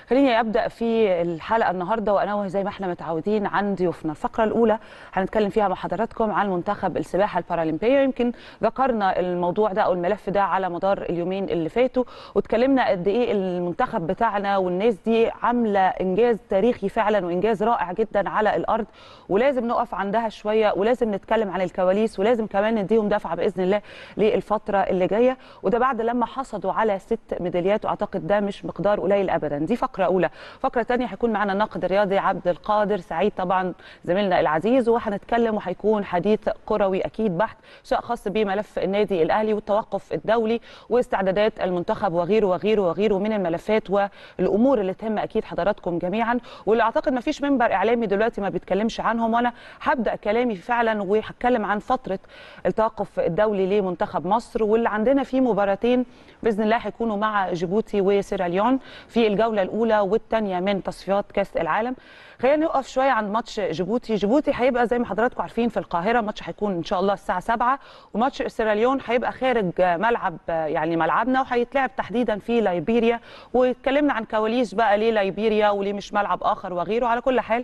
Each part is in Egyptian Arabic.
خليني ابدا في الحلقه النهارده وانوه زي ما احنا متعودين عن ضيوفنا الفقره الاولى هنتكلم فيها مع حضراتكم عن منتخب السباحه البارالمبيه يمكن ذكرنا الموضوع ده او الملف ده على مدار اليومين اللي فاتوا واتكلمنا قد ايه المنتخب بتاعنا والناس دي عامله انجاز تاريخي فعلا وانجاز رائع جدا على الارض ولازم نقف عندها شويه ولازم نتكلم عن الكواليس ولازم كمان نديهم دفعه باذن الله للفتره اللي جايه وده بعد لما حصدوا على ست ميداليات واعتقد ده مش مقدار قليل ابدا دي فقره اولى فقره ثانيه هيكون معنا الناقد الرياضي عبد القادر سعيد طبعا زميلنا العزيز وهنتكلم وهيكون حديث كروي اكيد بحت سواء خاص بملف النادي الاهلي والتوقف الدولي واستعدادات المنتخب وغيره وغيره وغيره من الملفات والامور اللي تهم اكيد حضراتكم جميعا واللي اعتقد ما فيش منبر اعلامي دلوقتي ما بيتكلمش عنهم وانا هبدا كلامي فعلا وهتكلم عن فتره التوقف الدولي لمنتخب مصر واللي عندنا فيه مباراتين باذن الله هيكونوا مع جيبوتي وسيراليون في الجوله الاولى والثانيه من تصفيات كاس العالم خلينا نقف شويه عند ماتش جيبوتي جيبوتي هيبقى زي ما حضراتكم عارفين في القاهره ماتش هيكون ان شاء الله الساعه 7 وماتش سيراليون هيبقى خارج ملعب يعني ملعبنا وهيتلعب تحديدا في ليبيريا واتكلمنا عن كواليس بقى ليه ليبيريا وليه مش ملعب اخر وغيره على كل حال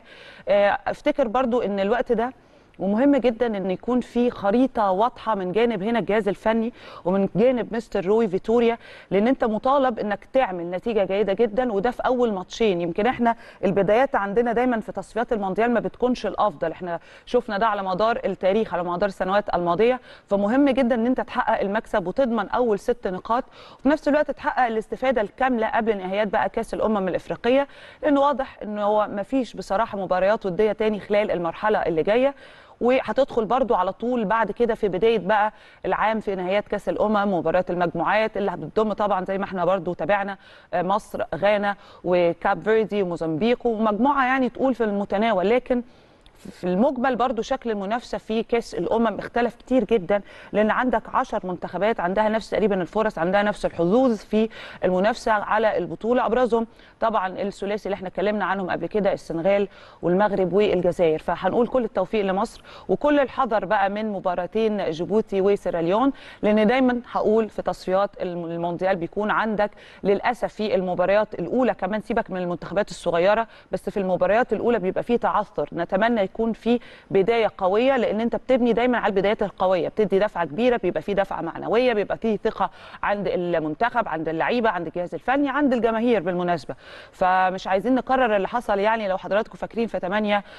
افتكر برضو ان الوقت ده ومهم جدا ان يكون في خريطه واضحه من جانب هنا الجهاز الفني ومن جانب مستر روي فيتوريا لان انت مطالب انك تعمل نتيجه جيده جدا وده في اول ماتشين يمكن احنا البدايات عندنا دايما في تصفيات المونديال ما بتكونش الافضل احنا شفنا ده على مدار التاريخ على مدار السنوات الماضيه فمهم جدا ان انت تحقق المكسب وتضمن اول ست نقاط وفي نفس الوقت تحقق الاستفاده الكامله قبل نهايات بقى كاس الامم الافريقيه لانه واضح ان هو ما فيش بصراحه مباريات وديه تاني خلال المرحله اللي جايه وهتدخل برضو على طول بعد كده في بدايه بقى العام في نهايات كاس الامم ومباريات المجموعات اللي هتضم طبعا زي ما احنا برضو تابعنا مصر غانا وكاب فيردي وموزمبيق ومجموعه يعني تقول في المتناول لكن في المجمل برضو شكل المنافسة في كاس الأمم اختلف كتير جدا لأن عندك عشر منتخبات عندها نفس تقريبا الفرص عندها نفس الحظوظ في المنافسة على البطولة أبرزهم طبعا الثلاثي اللي احنا اتكلمنا عنهم قبل كده السنغال والمغرب والجزائر فهنقول كل التوفيق لمصر وكل الحذر بقى من مباراتين جيبوتي وسيراليون لأن دايما هقول في تصفيات المونديال بيكون عندك للأسف في المباريات الأولى كمان سيبك من المنتخبات الصغيرة بس في المباريات الأولى بيبقى فيه تعثر نتمنى يكون في بدايه قويه لان انت بتبني دايما على البدايات القويه بتدي دفعه كبيره بيبقى في دفعه معنويه بيبقى في ثقه عند المنتخب عند اللعيبه عند الجهاز الفني عند الجماهير بالمناسبه فمش عايزين نكرر اللي حصل يعني لو حضراتكم فاكرين في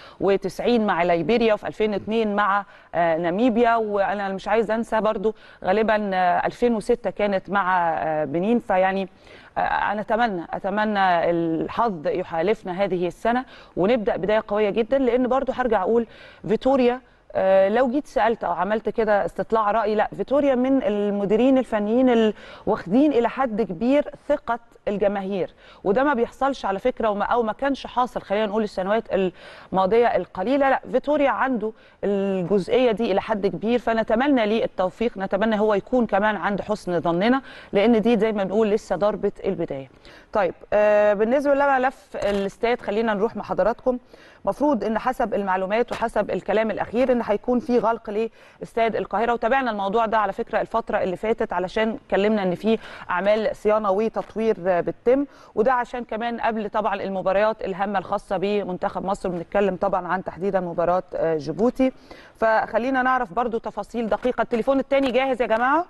98 مع ليبيريا وفي 2002 مع ناميبيا وانا مش عايز انسى برضو غالبا 2006 كانت مع بنين فيعني انا اتمنى اتمنى الحظ يحالفنا هذه السنه ونبدا بدايه قويه جدا لان برضو هرجع اقول فيتوريا لو جيت سالت او عملت كده استطلاع راي لا فيتوريا من المديرين الفنيين اللي واخدين الى حد كبير ثقه الجماهير وده ما بيحصلش على فكره وما او ما كانش حاصل خلينا نقول السنوات الماضيه القليله لا فيتوريا عنده الجزئيه دي الى حد كبير فنتمنى ليه التوفيق نتمنى هو يكون كمان عند حسن ظننا لان دي زي ما بنقول لسه ضربه البدايه طيب آه بالنسبه لملف الاستاد خلينا نروح مع حضراتكم مفروض ان حسب المعلومات وحسب الكلام الاخير ان هيكون في غلق لاستاد القاهره وتابعنا الموضوع ده على فكره الفتره اللي فاتت علشان اتكلمنا ان في اعمال صيانه وتطوير بتتم وده عشان كمان قبل طبعا المباريات الهامه الخاصه بمنتخب مصر بنتكلم طبعا عن تحديدا مباراه جيبوتي فخلينا نعرف برضو تفاصيل دقيقه التليفون الثاني جاهز يا جماعه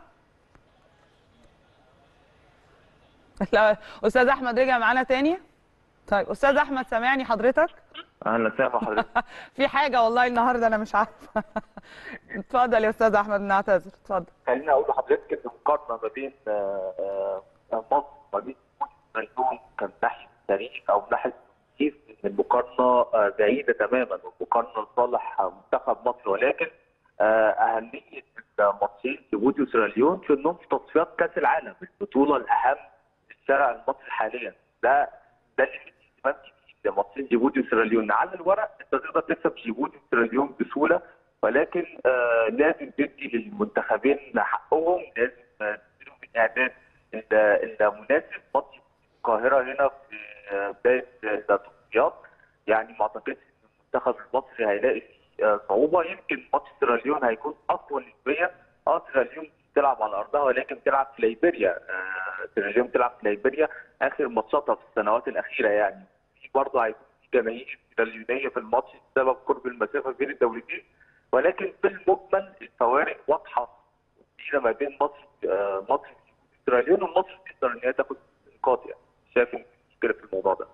لا استاذ احمد رجع معانا تاني طيب استاذ احمد سامعني حضرتك اهلا سامع حضرتك في حاجه والله النهارده انا مش عارفه اتفضل يا استاذ احمد نعتذر اتفضل خليني اقول لحضرتك ان المقارنه ما بين مصر وما بين اليوم كان ناحيه التاريخ او من ناحيه التركيز ان المقارنه بعيده تماما والمقارنه لصالح منتخب مصر ولكن اهميه الماتشين جيبوتي وسيراليون في انهم في تصفيات كاس العالم البطوله الاهم في الشارع المصري حاليا ده ده اللي في اهتمام كبير لماتشين جيبوتي وسيراليون على الورق انت تقدر تكسب جيبوتي وسيراليون بسهوله ولكن آه لازم تدي للمنتخبين حقهم لازم تديلهم الاعداد المناسب ماتش القاهره هنا في بدايه التصفيات يعني ما اعتقدش ان المنتخب المصري هيلاقي فيه صعوبه يمكن ماتش سيراليون هيكون اقوى نسبيا اه سيراليون بتلعب على ارضها ولكن بتلعب في ليبيريا آه، ترجم بتلعب في ليبيريا اخر ماتشاتها في السنوات الاخيره يعني في برضه هيكون في جماهير سيراليونيه في الماتش بسبب قرب المسافه بين الدولتين ولكن في المجمل الفوارق واضحه كبيره ما بين مصر آه، مصر سيراليون ومصر تقدر ان هي تاخد نقاط يعني شايف إن في مشكله في الموضوع ده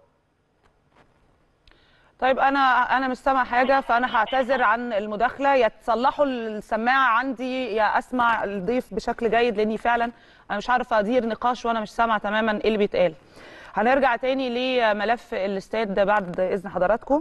طيب انا انا مش سامع حاجه فانا هعتذر عن المداخله يا تصلحوا السماعه عندي يا اسمع الضيف بشكل جيد لاني فعلا انا مش عارفه ادير نقاش وانا مش سامعه تماما ايه اللي بيتقال هنرجع تاني لملف الاستاد ده بعد اذن حضراتكم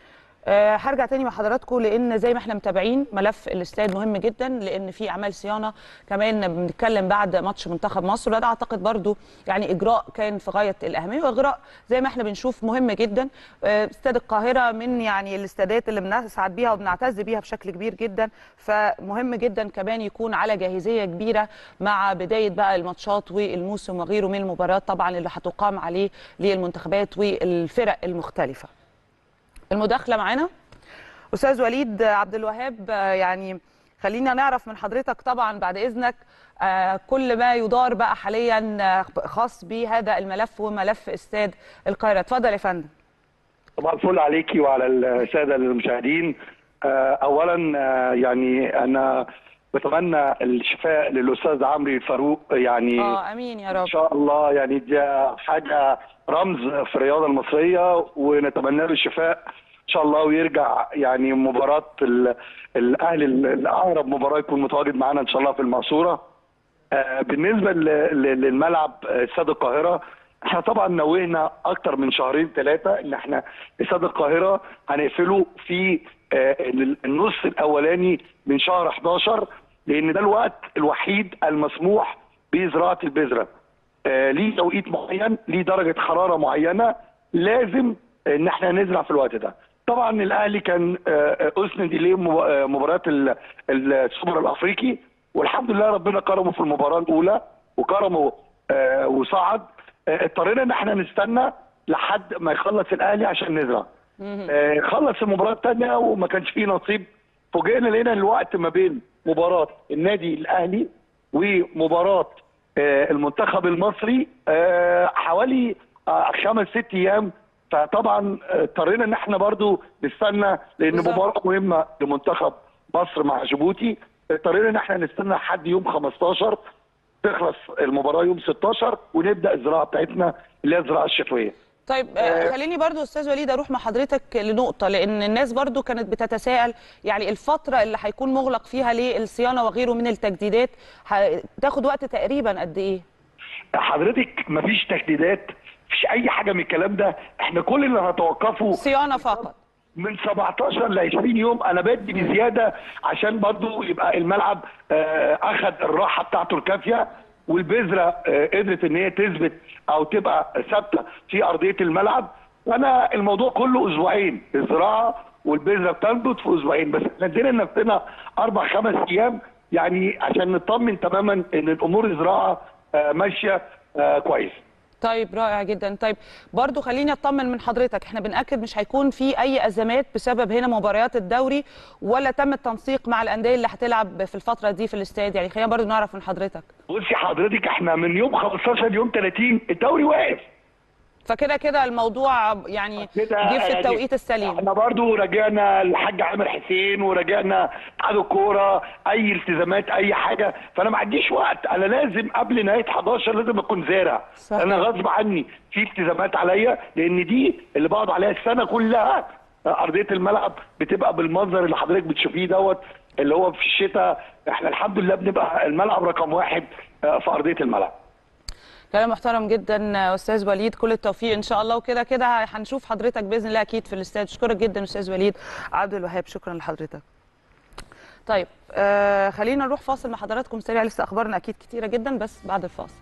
آه، هرجع تاني مع حضراتكم لان زي ما احنا متابعين ملف الاستاد مهم جدا لان في اعمال صيانه كمان بنتكلم بعد ماتش منتخب مصر وده اعتقد برضو يعني اجراء كان في غايه الاهميه واجراء زي ما احنا بنشوف مهم جدا آه، استاد القاهره من يعني الاستادات اللي بنسعد بيها وبنعتز بيها بشكل كبير جدا فمهم جدا كمان يكون على جاهزيه كبيره مع بدايه بقى الماتشات والموسم وغيره من المباريات طبعا اللي هتقام عليه للمنتخبات والفرق المختلفه المداخله معانا استاذ وليد عبد الوهاب آه، يعني خلينا نعرف من حضرتك طبعا بعد اذنك آه، كل ما يدار بقى حاليا آه، خاص بهذا الملف وملف استاد القاهره اتفضل يا فندم طبعا الفل عليكي وعلى الساده المشاهدين آه، اولا آه، يعني انا بتمنى الشفاء للاستاذ عمرو فاروق يعني اه امين يا ان رب شاء الله يعني دي حاجه رمز في الرياضه المصريه ونتمنى له الشفاء ان شاء الله ويرجع يعني مباراه ال- الاهلي الاقرب مباراه يكون متواجد معانا ان شاء الله في المقصوره آه، بالنسبه ل- ل- للملعب آه، استاد القاهره احنا طبعا نوهنا اكتر من شهرين ثلاثه ان احنا استاد القاهره هنقفله في آه، النص الاولاني من شهر 11 لان ده الوقت الوحيد المسموح بزراعه البذره آه، ليه توقيت معين ليه درجه حراره معينه لازم ان احنا نزرع في الوقت ده طبعا الاهلي كان آه، اسند اليه مب- آه، مباراه ال- السوبر الافريقي والحمد لله ربنا كرمه في المباراه الاولى وكرمه آه، وصعد آه، اضطرينا ان احنا نستنى لحد ما يخلص الاهلي عشان نزرع آه، خلص المباراه الثانيه وما كانش فيه نصيب فوجئنا لقينا الوقت ما بين مباراه النادي الاهلي ومباراه آه، المنتخب المصري آه، حوالي آه، خمس ست ايام فطبعا آه، اضطرينا ان احنا برضو نستنى لان بالظبط. مباراه مهمه لمنتخب مصر مع جيبوتي اضطرينا ان احنا نستنى لحد يوم 15 تخلص المباراه يوم 16 ونبدا الزراعه بتاعتنا اللي هي الزراعه الشتويه طيب آه، خليني برضو استاذ وليد اروح مع حضرتك لنقطه لان الناس برضو كانت بتتساءل يعني الفتره اللي هيكون مغلق فيها للصيانه وغيره من التجديدات هتاخد وقت تقريبا قد ايه حضرتك مفيش تجديدات مفيش اي حاجه من الكلام ده احنا كل اللي هنتوقفه صيانه فقط من 17 ل 20 يوم انا بدي بزياده عشان برضو يبقى الملعب آه، اخذ الراحه بتاعته الكافيه والبذره آه، قدرت ان هي تثبت او تبقى ثابته في ارضيه الملعب وانا الموضوع كله اسبوعين الزراعه والبذره بتنبت في اسبوعين بس احنا ادينا لنفسنا اربع خمس ايام يعني عشان نطمن تماما ان الامور الزراعه آه، ماشيه آه، كويس طيب رائع جدا طيب برضو خليني اطمن من حضرتك احنا بنأكد مش هيكون في اي ازمات بسبب هنا مباريات الدوري ولا تم التنسيق مع الانديه اللي هتلعب في الفتره دي في الاستاد يعني خلينا برضو نعرف من حضرتك بصي حضرتك احنا من يوم 15 يوم 30 الدوري واقف فكده كده الموضوع يعني كده جه في يعني التوقيت السليم احنا برضو راجعنا الحاج عامر حسين وراجعنا اتحاد الكوره اي التزامات اي حاجه فانا ما عنديش وقت انا لازم قبل نهايه 11 لازم اكون زارع صحيح. انا غصب عني في التزامات عليا لان دي اللي بقعد عليها السنه كلها ارضيه الملعب بتبقى بالمنظر اللي حضرتك بتشوفيه دوت اللي هو في الشتاء احنا الحمد لله بنبقى الملعب رقم واحد اه، في ارضيه الملعب كلام محترم جدا استاذ وليد كل التوفيق ان شاء الله وكده كده هنشوف حضرتك باذن الله اكيد في الاستاد اشكرك جدا استاذ وليد عبد الوهاب شكرا لحضرتك طيب آه خلينا نروح فاصل مع حضراتكم سريع لسه اخبارنا اكيد كتيره جدا بس بعد الفاصل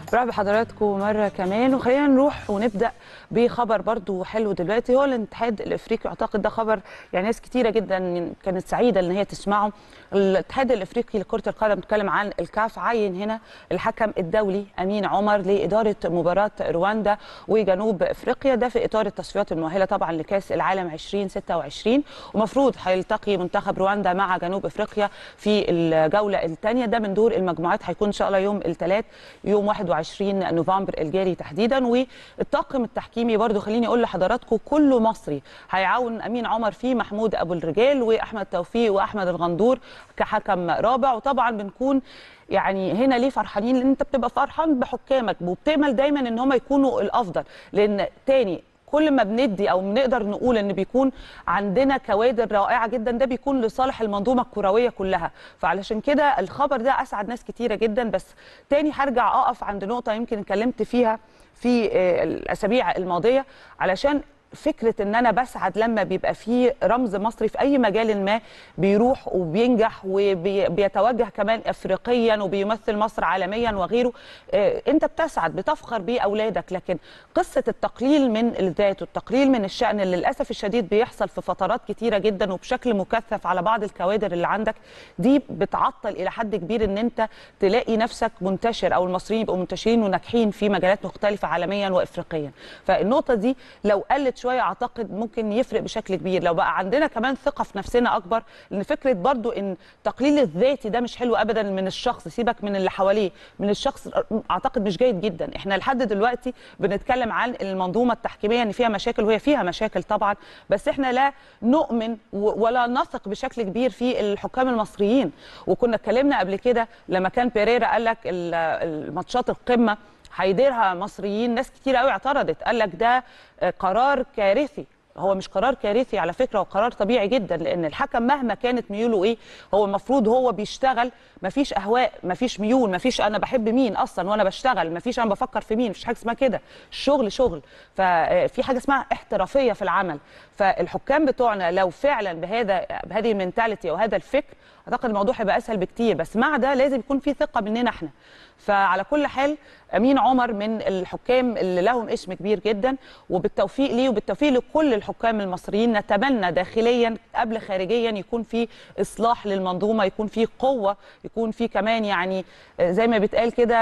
برحب بحضراتكم مرة كمان وخلينا نروح ونبدأ بخبر برضو حلو دلوقتي هو الاتحاد الافريقي اعتقد ده خبر يعني ناس كتيرة جدا كانت سعيدة ان هي تسمعه الاتحاد الافريقي لكرة القدم بتكلم عن الكاف عين هنا الحكم الدولي امين عمر لإدارة مباراة رواندا وجنوب افريقيا ده في اطار التصفيات المؤهلة طبعا لكاس العالم 2026 ومفروض هيلتقي منتخب رواندا مع جنوب افريقيا في الجولة الثانية ده من دور المجموعات هيكون ان شاء الله يوم الثلاث يوم 21 نوفمبر الجاري تحديدا والطاقم التحكيمي برضو خليني اقول لحضراتكم كله مصري هيعاون امين عمر فيه محمود ابو الرجال واحمد توفيق واحمد الغندور كحكم رابع وطبعا بنكون يعني هنا ليه فرحانين لان انت بتبقى فرحان بحكامك وبتامل دايما ان هم يكونوا الافضل لان تاني كل ما بندي او بنقدر نقول ان بيكون عندنا كوادر رائعه جدا ده بيكون لصالح المنظومه الكرويه كلها فعلشان كده الخبر ده اسعد ناس كتيره جدا بس تاني هرجع اقف عند نقطه يمكن اتكلمت فيها في الاسابيع الماضيه علشان فكره ان انا بسعد لما بيبقى في رمز مصري في اي مجال ما بيروح وبينجح وبيتوجه كمان افريقيا وبيمثل مصر عالميا وغيره انت بتسعد بتفخر باولادك لكن قصه التقليل من الذات والتقليل من الشان اللي للاسف الشديد بيحصل في فترات كتيره جدا وبشكل مكثف على بعض الكوادر اللي عندك دي بتعطل الى حد كبير ان انت تلاقي نفسك منتشر او المصريين يبقوا منتشرين وناجحين في مجالات مختلفه عالميا وافريقيا فالنقطه دي لو قلت شويه اعتقد ممكن يفرق بشكل كبير لو بقى عندنا كمان ثقه في نفسنا اكبر لان فكره برضو ان تقليل الذاتي ده مش حلو ابدا من الشخص سيبك من اللي حواليه من الشخص اعتقد مش جيد جدا احنا لحد دلوقتي بنتكلم عن المنظومه التحكيميه ان فيها مشاكل وهي فيها مشاكل طبعا بس احنا لا نؤمن ولا نثق بشكل كبير في الحكام المصريين وكنا اتكلمنا قبل كده لما كان بيريرا قال لك الماتشات القمه هيديرها مصريين ناس كتير قوي اعترضت قال لك ده قرار كارثي هو مش قرار كارثي على فكره هو قرار طبيعي جدا لان الحكم مهما كانت ميوله ايه هو المفروض هو بيشتغل مفيش اهواء مفيش ميول مفيش انا بحب مين اصلا وانا بشتغل مفيش انا بفكر في مين مفيش حاجه اسمها كده الشغل شغل ففي حاجه اسمها احترافيه في العمل فالحكام بتوعنا لو فعلا بهذا بهذه المينتاليتي او هذا الفكر اعتقد الموضوع هيبقى اسهل بكتير بس مع ده لازم يكون في ثقه مننا احنا فعلى كل حال امين عمر من الحكام اللي لهم اسم كبير جدا وبالتوفيق ليه وبالتوفيق لكل الحكام المصريين نتمنى داخليا قبل خارجيا يكون في اصلاح للمنظومه يكون في قوه يكون في كمان يعني زي ما بيتقال كده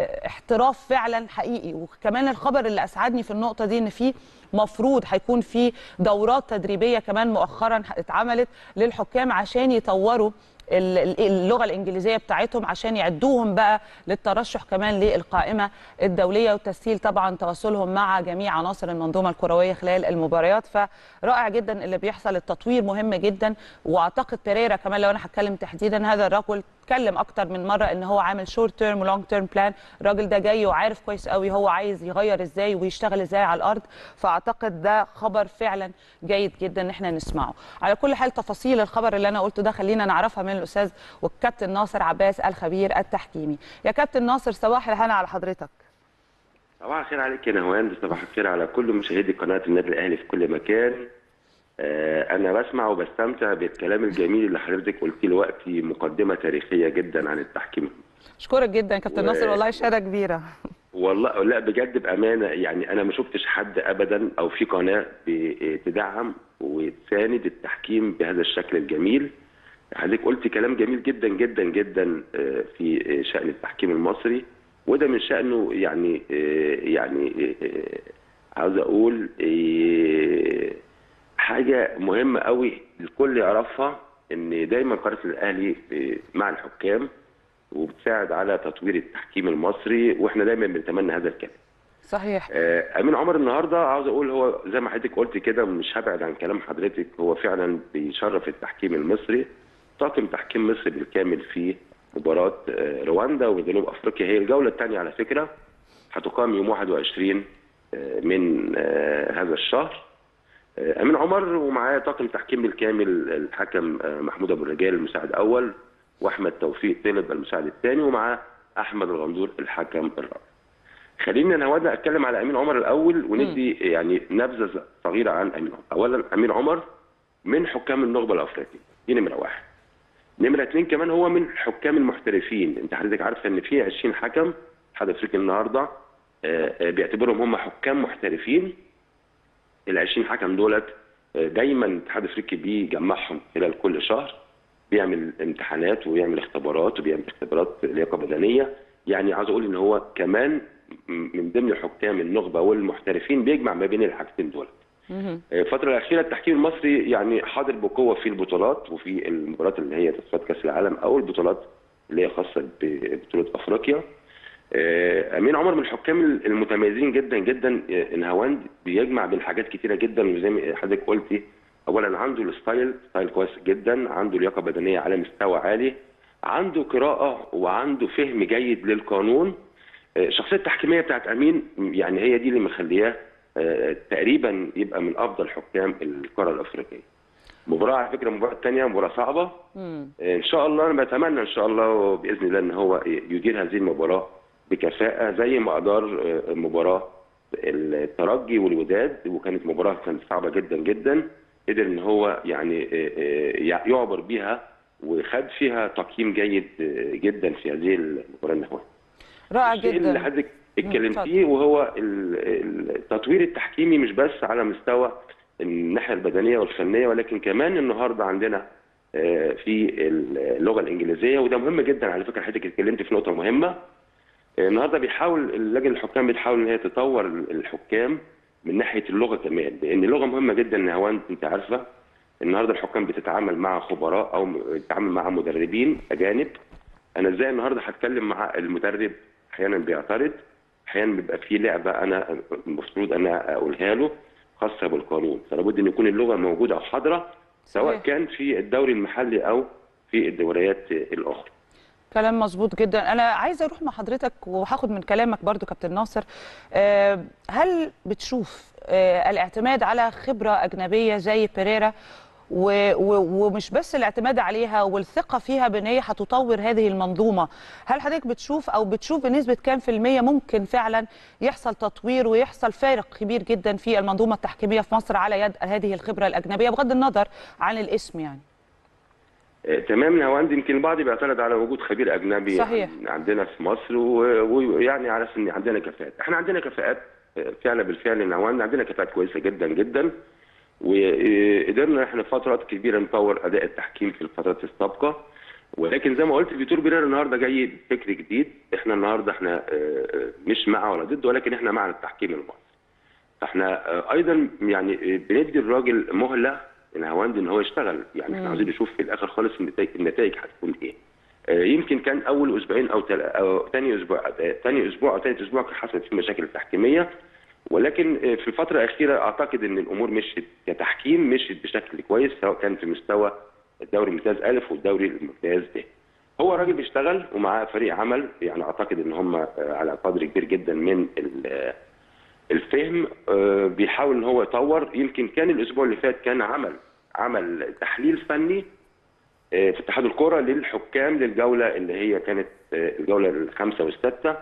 احتراف فعلا حقيقي وكمان الخبر اللي اسعدني في النقطه دي ان في مفروض هيكون في دورات تدريبيه كمان مؤخرا اتعملت للحكام عشان يطوروا اللغه الانجليزيه بتاعتهم عشان يعدوهم بقى للترشح كمان للقائمه الدوليه وتسهيل طبعا تواصلهم مع جميع عناصر المنظومه الكرويه خلال المباريات فرائع جدا اللي بيحصل التطوير مهم جدا واعتقد بيريرا كمان لو انا هتكلم تحديدا هذا الرجل اتكلم اكتر من مره ان هو عامل شورت تيرم ولونج تيرم بلان الراجل ده جاي وعارف كويس قوي هو عايز يغير ازاي ويشتغل ازاي على الارض فاعتقد ده خبر فعلا جيد جدا ان احنا نسمعه على كل حال تفاصيل الخبر اللي انا قلته ده خلينا نعرفها من الاستاذ والكابتن ناصر عباس الخبير التحكيمي يا كابتن ناصر صباح الهنا على حضرتك صباح الخير عليك يا نهوان صباح الخير على كل مشاهدي قناه النادي الاهلي في كل مكان انا بسمع وبستمتع بالكلام الجميل اللي حضرتك قلتيه دلوقتي مقدمه تاريخيه جدا عن التحكيم اشكرك جدا كابتن و... ناصر والله شهاده كبيره والله لا بجد بامانه يعني انا ما شفتش حد ابدا او في قناه بتدعم وتساند التحكيم بهذا الشكل الجميل حضرتك قلت كلام جميل جدا جدا جدا في شان التحكيم المصري وده من شانه يعني يعني عاوز اقول حاجه مهمه قوي الكل يعرفها ان دايما قناه الاهلي مع الحكام وبتساعد على تطوير التحكيم المصري واحنا دايما بنتمنى هذا الكلام. صحيح. امين عمر النهارده عاوز اقول هو زي ما حضرتك قلت كده مش هبعد عن كلام حضرتك هو فعلا بيشرف التحكيم المصري طاقم تحكيم مصر بالكامل في مباراه رواندا وجنوب افريقيا هي الجوله الثانيه على فكره هتقام يوم 21 من هذا الشهر امين عمر ومعاه طاقم تحكيم بالكامل الحكم محمود ابو الرجال المساعد اول واحمد توفيق طلب المساعد الثاني ومعاه احمد الغندور الحكم الرابع. خلينا نهوانا اتكلم على امين عمر الاول وندي يعني نبذه صغيره عن امين عمر. اولا امين عمر من حكام النخبه الافريقيه دي نمره واحد. نمره اثنين كمان هو من حكام المحترفين انت حضرتك عارفه ان في 20 حكم الاتحاد الافريقي النهارده آه، آه، بيعتبرهم هم حكام محترفين ال 20 حكم دولت آه، دايما الاتحاد الافريقي بيجمعهم خلال كل شهر بيعمل امتحانات وبيعمل اختبارات وبيعمل اختبارات لياقه بدنيه يعني عاوز اقول ان هو كمان م- من ضمن حكام النخبه والمحترفين بيجمع ما بين الحاجتين دول مهم. الفترة الأخيرة التحكيم المصري يعني حاضر بقوة في البطولات وفي المباريات اللي هي تصفيات كأس العالم أو البطولات اللي هي خاصة ببطولة أفريقيا. آه، أمين عمر من الحكام المتميزين جدا جدا آه، نهاوند بيجمع بين حاجات كتيرة جدا وزي ما حضرتك قلتي أولا عنده الستايل ستايل كويس جدا عنده لياقة بدنية على مستوى عالي عنده قراءة وعنده فهم جيد للقانون آه، الشخصية التحكيمية بتاعت أمين يعني هي دي اللي مخلياه آه، تقريبا يبقى من افضل حكام القاره الافريقيه. مباراه على فكره المباراه الثانيه مباراه صعبه مم. آه، ان شاء الله انا بتمنى ان شاء الله باذن الله ان هو يدير هذه المباراه بكفاءه زي ما ادار آه، مباراه الترجي والوداد وكانت مباراه كانت صعبه جدا جدا قدر ان هو يعني آه، آه، يعبر بيها وخد فيها تقييم جيد آه، جدا في هذه المباراه النهائيه. رائع الشيء اللي جدا حضرتك مم، اتكلمتيه وهو ال- ال- التطوير التحكيمي مش بس على مستوى الناحيه البدنيه والفنيه ولكن كمان النهارده عندنا آه، في اللغه الانجليزيه وده مهم جدا على فكره حضرتك اتكلمت في نقطه مهمه آه، النهارده بيحاول اللجنه الحكام بتحاول ان هي تطور الحكام من ناحيه اللغه كمان لان اللغه مهمه جدا يا هوان انت عارفه النهارده الحكام بتتعامل مع خبراء او بتتعامل مع مدربين اجانب انا ازاي النهارده هتكلم مع المدرب احيانا بيعترض احيانا بيبقى في لعبه انا المفروض انا اقولها له خاصه بالقانون فلابد ان يكون اللغه موجوده او حاضره سواء صحيح. كان في الدوري المحلي او في الدوريات الاخرى كلام مظبوط جدا انا عايزه اروح مع حضرتك وهاخد من كلامك برضو كابتن ناصر آه، هل بتشوف آه، الاعتماد على خبره اجنبيه زي بيريرا و- و- ومش بس الاعتماد عليها والثقه فيها بان هي هتطور هذه المنظومه هل حضرتك بتشوف او بتشوف بنسبه كام في الميه ممكن فعلا يحصل تطوير ويحصل فارق كبير جدا في المنظومه التحكيميه في مصر على يد هذه الخبره الاجنبيه بغض النظر عن الاسم يعني آه، تمام هو عندي يمكن البعض بيعترض على وجود خبير اجنبي صحيح. عندنا في مصر و- ويعني على اساس ان عندنا كفاءات احنا عندنا كفاءات آه، فعلا بالفعل ان هو عندنا كفاءات كويسه جدا جدا وقدرنا احنا فترات كبيره نطور اداء التحكيم في الفترات السابقه ولكن زي ما قلت فيتور بيريرا النهارده جاي بفكر جديد احنا النهارده احنا آه، آه، مش مع ولا ضد ولكن احنا مع التحكيم المصري فاحنا آه، ايضا يعني آه، بندي الراجل مهله الهواند ان هو يشتغل يعني احنا مم. عاوزين نشوف في الاخر خالص النتائج النتائج هتكون ايه آه، يمكن كان اول اسبوعين او تل... او ثاني اسبوع آه، ثاني اسبوع او ثالث اسبوع كان حصلت فيه مشاكل تحكيميه ولكن آه، في الفتره الاخيره اعتقد ان الامور مشيت كتحكيم مشيت بشكل كويس سواء كان في مستوى الدوري الممتاز الف والدوري الممتاز ب هو راجل بيشتغل ومعاه فريق عمل يعني اعتقد ان هم آه، على قدر كبير جدا من ال- آه، الفهم آه، بيحاول ان هو يطور يمكن كان الاسبوع اللي فات كان عمل عمل تحليل فني آه، في اتحاد الكره للحكام للجوله اللي هي كانت آه، الجوله الخامسه والسادسه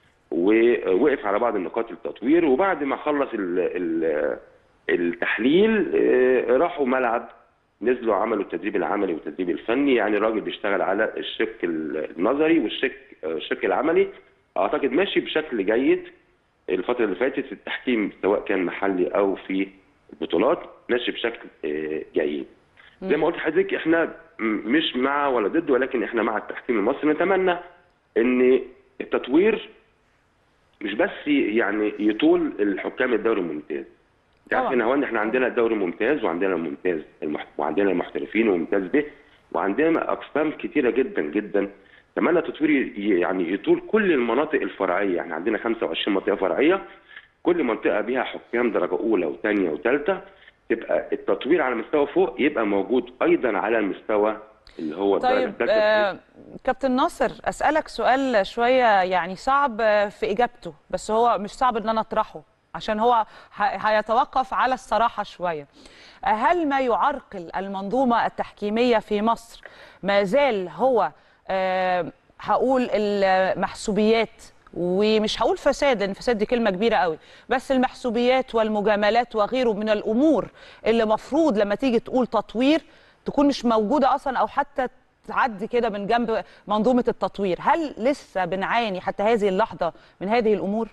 ووقف على بعض النقاط التطوير وبعد ما خلص ال- ال- التحليل آه، راحوا ملعب نزلوا عملوا التدريب العملي والتدريب الفني يعني الراجل بيشتغل على الشق النظري والشق الشق العملي اعتقد ماشي بشكل جيد الفترة اللي فاتت التحكيم سواء كان محلي أو في البطولات ماشي بشكل آه، جيد. زي ما قلت لحضرتك احنا م- مش مع ولا ضد ولكن احنا مع التحكيم المصري نتمنى ان التطوير مش بس يعني يطول الحكام الدوري الممتاز. طبعاً. تعرف ان هو احنا عندنا الدوري الممتاز وعندنا الممتاز المح... وعندنا المحترفين وممتاز به وعندنا اقسام كتيره جدا جدا اتمنى تطوير ي- يعني يطول كل المناطق الفرعيه يعني عندنا 25 منطقه فرعيه كل منطقه بيها حكام درجه اولى وثانيه وثالثه تبقى التطوير على مستوى فوق يبقى موجود ايضا على المستوى اللي هو الدرجه طيب الثالثه آه كابتن ناصر اسالك سؤال شويه يعني صعب آه، في اجابته بس هو مش صعب ان انا اطرحه عشان هو ه- هيتوقف على الصراحه شويه آه، هل ما يعرقل المنظومه التحكيميه في مصر ما زال هو آه، هقول المحسوبيات ومش هقول فساد لان فساد دي كلمه كبيره قوي بس المحسوبيات والمجاملات وغيره من الامور اللي مفروض لما تيجي تقول تطوير تكون مش موجوده اصلا او حتى تعدي كده من جنب منظومه التطوير هل لسه بنعاني حتى هذه اللحظه من هذه الامور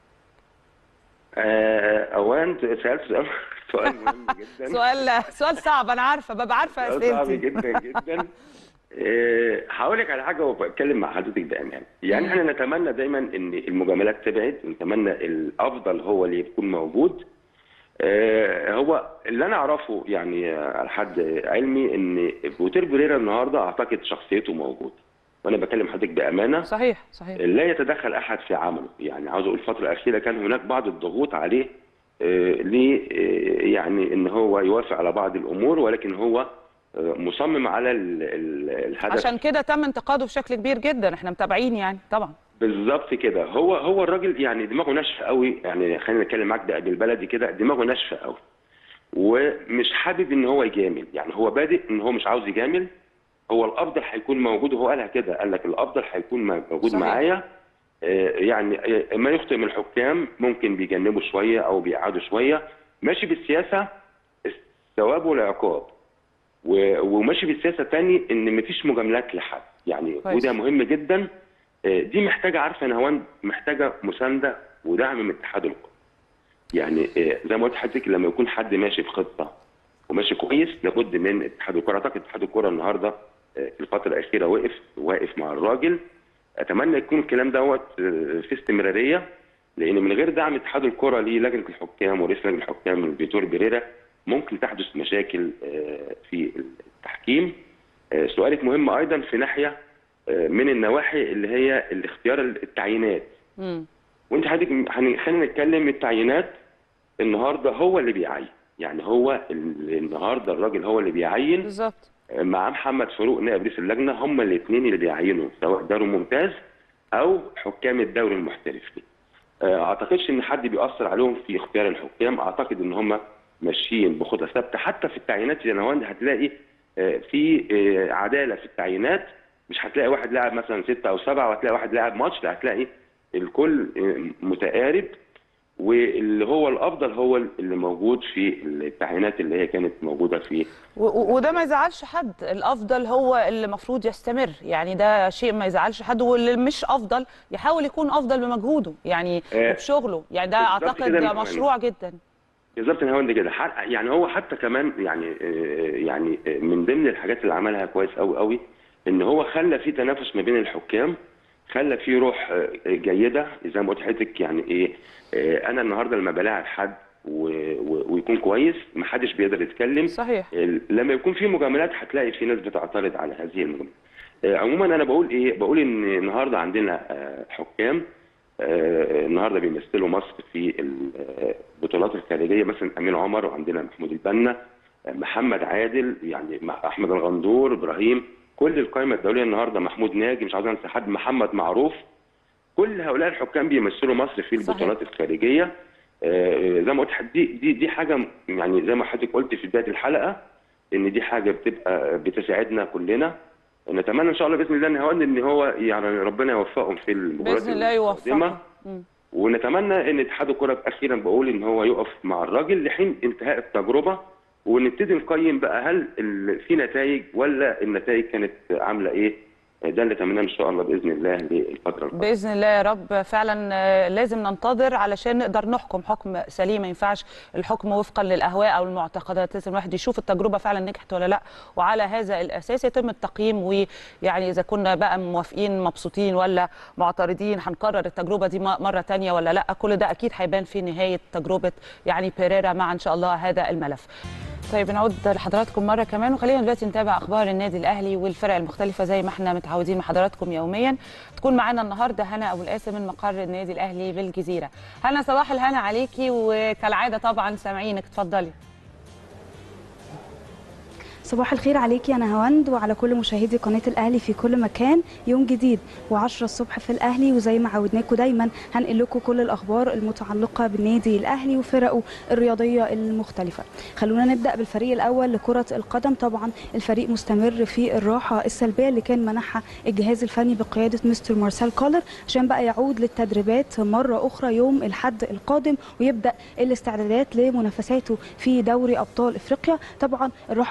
آه، اولا سالت سؤال سؤال مهم جدا سؤال سؤال صعب انا عارفه ببقى عارفه سؤال صعب اسئلتي جدا جدا آه، هقول لك على حاجه وبتكلم مع حضرتك بامان يعني احنا نتمنى دايما ان المجاملات تبعد ونتمنى الافضل هو اللي يكون موجود آه، هو اللي انا اعرفه يعني آه، على حد علمي ان بوتير بريرا النهارده اعتقد شخصيته موجوده وانا بكلم حضرتك بامانه صحيح صحيح لا يتدخل احد في عمله يعني عاوز اقول الفتره الاخيره كان هناك بعض الضغوط عليه آه، ل آه، يعني ان هو يوافق على بعض الامور ولكن هو آه، مصمم على ال- ال- الهدف عشان كده تم انتقاده بشكل كبير جدا احنا متابعين يعني طبعا بالظبط كده هو هو الراجل يعني دماغه ناشفه قوي يعني خلينا نتكلم معاك بقى بالبلدي كده دماغه ناشفه قوي ومش حابب ان هو يجامل يعني هو بادئ ان هو مش عاوز يجامل هو الافضل هيكون موجود وهو قالها كده قال لك الافضل هيكون موجود صحيح. معايا آه، يعني آه، ما يخطئ من الحكام ممكن بيجنبوا شويه او بيقعدوا شويه ماشي بالسياسه الثواب والعقاب و- وماشي بالسياسه تاني ان مفيش مجاملات لحد يعني كويس. وده مهم جدا آه، دي محتاجه عارفه يا نهوان محتاجه مسانده ودعم من اتحاد الكره يعني آه، زي ما قلت لحضرتك لما يكون حد ماشي بخطه وماشي كويس لابد من اتحاد الكره اعتقد اتحاد الكره النهارده آه، في الفتره الاخيره وقف واقف مع الراجل اتمنى يكون الكلام دوت آه، في استمراريه لان من غير دعم اتحاد الكره للجنه الحكام ورئيس لجنه الحكام فيتور بيريرا ممكن تحدث مشاكل آه، في التحكيم آه، سؤالك مهم ايضا في ناحيه آه، من النواحي اللي هي الاختيار التعيينات مم. وانت حضرتك هن- خلينا نتكلم التعيينات النهارده هو اللي بيعين يعني هو ال- النهارده الراجل هو اللي بيعين بالظبط مع محمد فاروق نائب رئيس اللجنه هم الاثنين اللي بيعينوا سواء دوري ممتاز او حكام الدوري المحترفين. آه، اعتقدش ان حد بيأثر عليهم في اختيار الحكام اعتقد ان هم ماشيين بخطى ثابته حتى في التعيينات يا نوان هتلاقي آه، في آه، عداله في التعيينات مش هتلاقي واحد لاعب مثلا ستة او سبعة وهتلاقي واحد لاعب ماتش لا هتلاقي الكل آه، متقارب واللي هو الافضل هو اللي موجود في التعيينات اللي هي كانت موجوده في و- و- وده ما يزعلش حد الافضل هو اللي المفروض يستمر يعني ده شيء ما يزعلش حد واللي مش افضل يحاول يكون افضل بمجهوده يعني آه، وبشغله يعني ده بالظبط اعتقد كده ده أنا مشروع جدا بالظبط هو ده كده ح- يعني هو حتى كمان يعني آه، يعني آه، من ضمن الحاجات اللي عملها كويس قوي قوي ان هو خلى في تنافس ما بين الحكام خلى في روح آه، جيده زي ما قلت لحضرتك يعني ايه آه، انا النهارده لما بلاعب حد و- و- ويكون كويس ما حدش بيقدر يتكلم صحيح ال- لما يكون في مجاملات هتلاقي في ناس بتعترض على هذه المجاملات. آه، عموما انا بقول ايه؟ بقول ان النهارده عندنا آه، حكام آه، النهارده بيمثلوا مصر في البطولات الخارجيه مثلا امين عمر وعندنا محمود البنا آه، محمد عادل يعني مع احمد الغندور ابراهيم كل القائمه الدوليه النهارده محمود ناجي مش عاوز انسى حد محمد معروف كل هؤلاء الحكام بيمثلوا مصر في صحيح. البطولات الخارجيه آه، زي ما قلت دي دي دي حاجه يعني زي ما حضرتك قلت في بدايه الحلقه ان دي حاجه بتبقى بتساعدنا كلنا نتمنى ان شاء الله باذن الله ان هو ان هو يعني ربنا يوفقهم في المباريات باذن الله القادمة. يوفقه مم. ونتمنى ان اتحاد الكره اخيرا بقول ان هو يقف مع الراجل لحين انتهاء التجربه ونبتدي نقيم بقى هل ال- في نتائج ولا النتائج كانت عامله ايه ده اللي اتمناه ان شاء الله باذن الله للفتره القادمه باذن الله يا رب فعلا آه، لازم ننتظر علشان نقدر نحكم حكم سليم ما ينفعش الحكم وفقا للاهواء او المعتقدات لازم الواحد يشوف التجربه فعلا نجحت ولا لا وعلى هذا الاساس يتم التقييم ويعني اذا كنا بقى موافقين مبسوطين ولا معترضين هنكرر التجربه دي م- مره تانية ولا لا كل ده اكيد هيبان في نهايه تجربه يعني بيريرا مع ان شاء الله هذا الملف طيب نعود لحضراتكم مره كمان وخلينا دلوقتي نتابع اخبار النادي الاهلي والفرق المختلفه زي ما احنا متعودين مع حضراتكم يوميا تكون معانا النهارده هنا ابو القاسم من مقر النادي الاهلي بالجزيره هنا صباح الهنا عليكي وكالعاده طبعا سامعينك اتفضلي صباح الخير عليكي انا هوند وعلى كل مشاهدي قناه الاهلي في كل مكان يوم جديد و10 الصبح في الاهلي وزي ما عودناكم دايما هنقل لكم كل الاخبار المتعلقه بالنادي الاهلي وفرقه الرياضيه المختلفه خلونا نبدا بالفريق الاول لكره القدم طبعا الفريق مستمر في الراحه السلبيه اللي كان منحها الجهاز الفني بقياده مستر مارسيل كولر عشان بقى يعود للتدريبات مره اخرى يوم الاحد القادم ويبدا الاستعدادات لمنافساته في دوري ابطال افريقيا طبعا الراحه السلبيه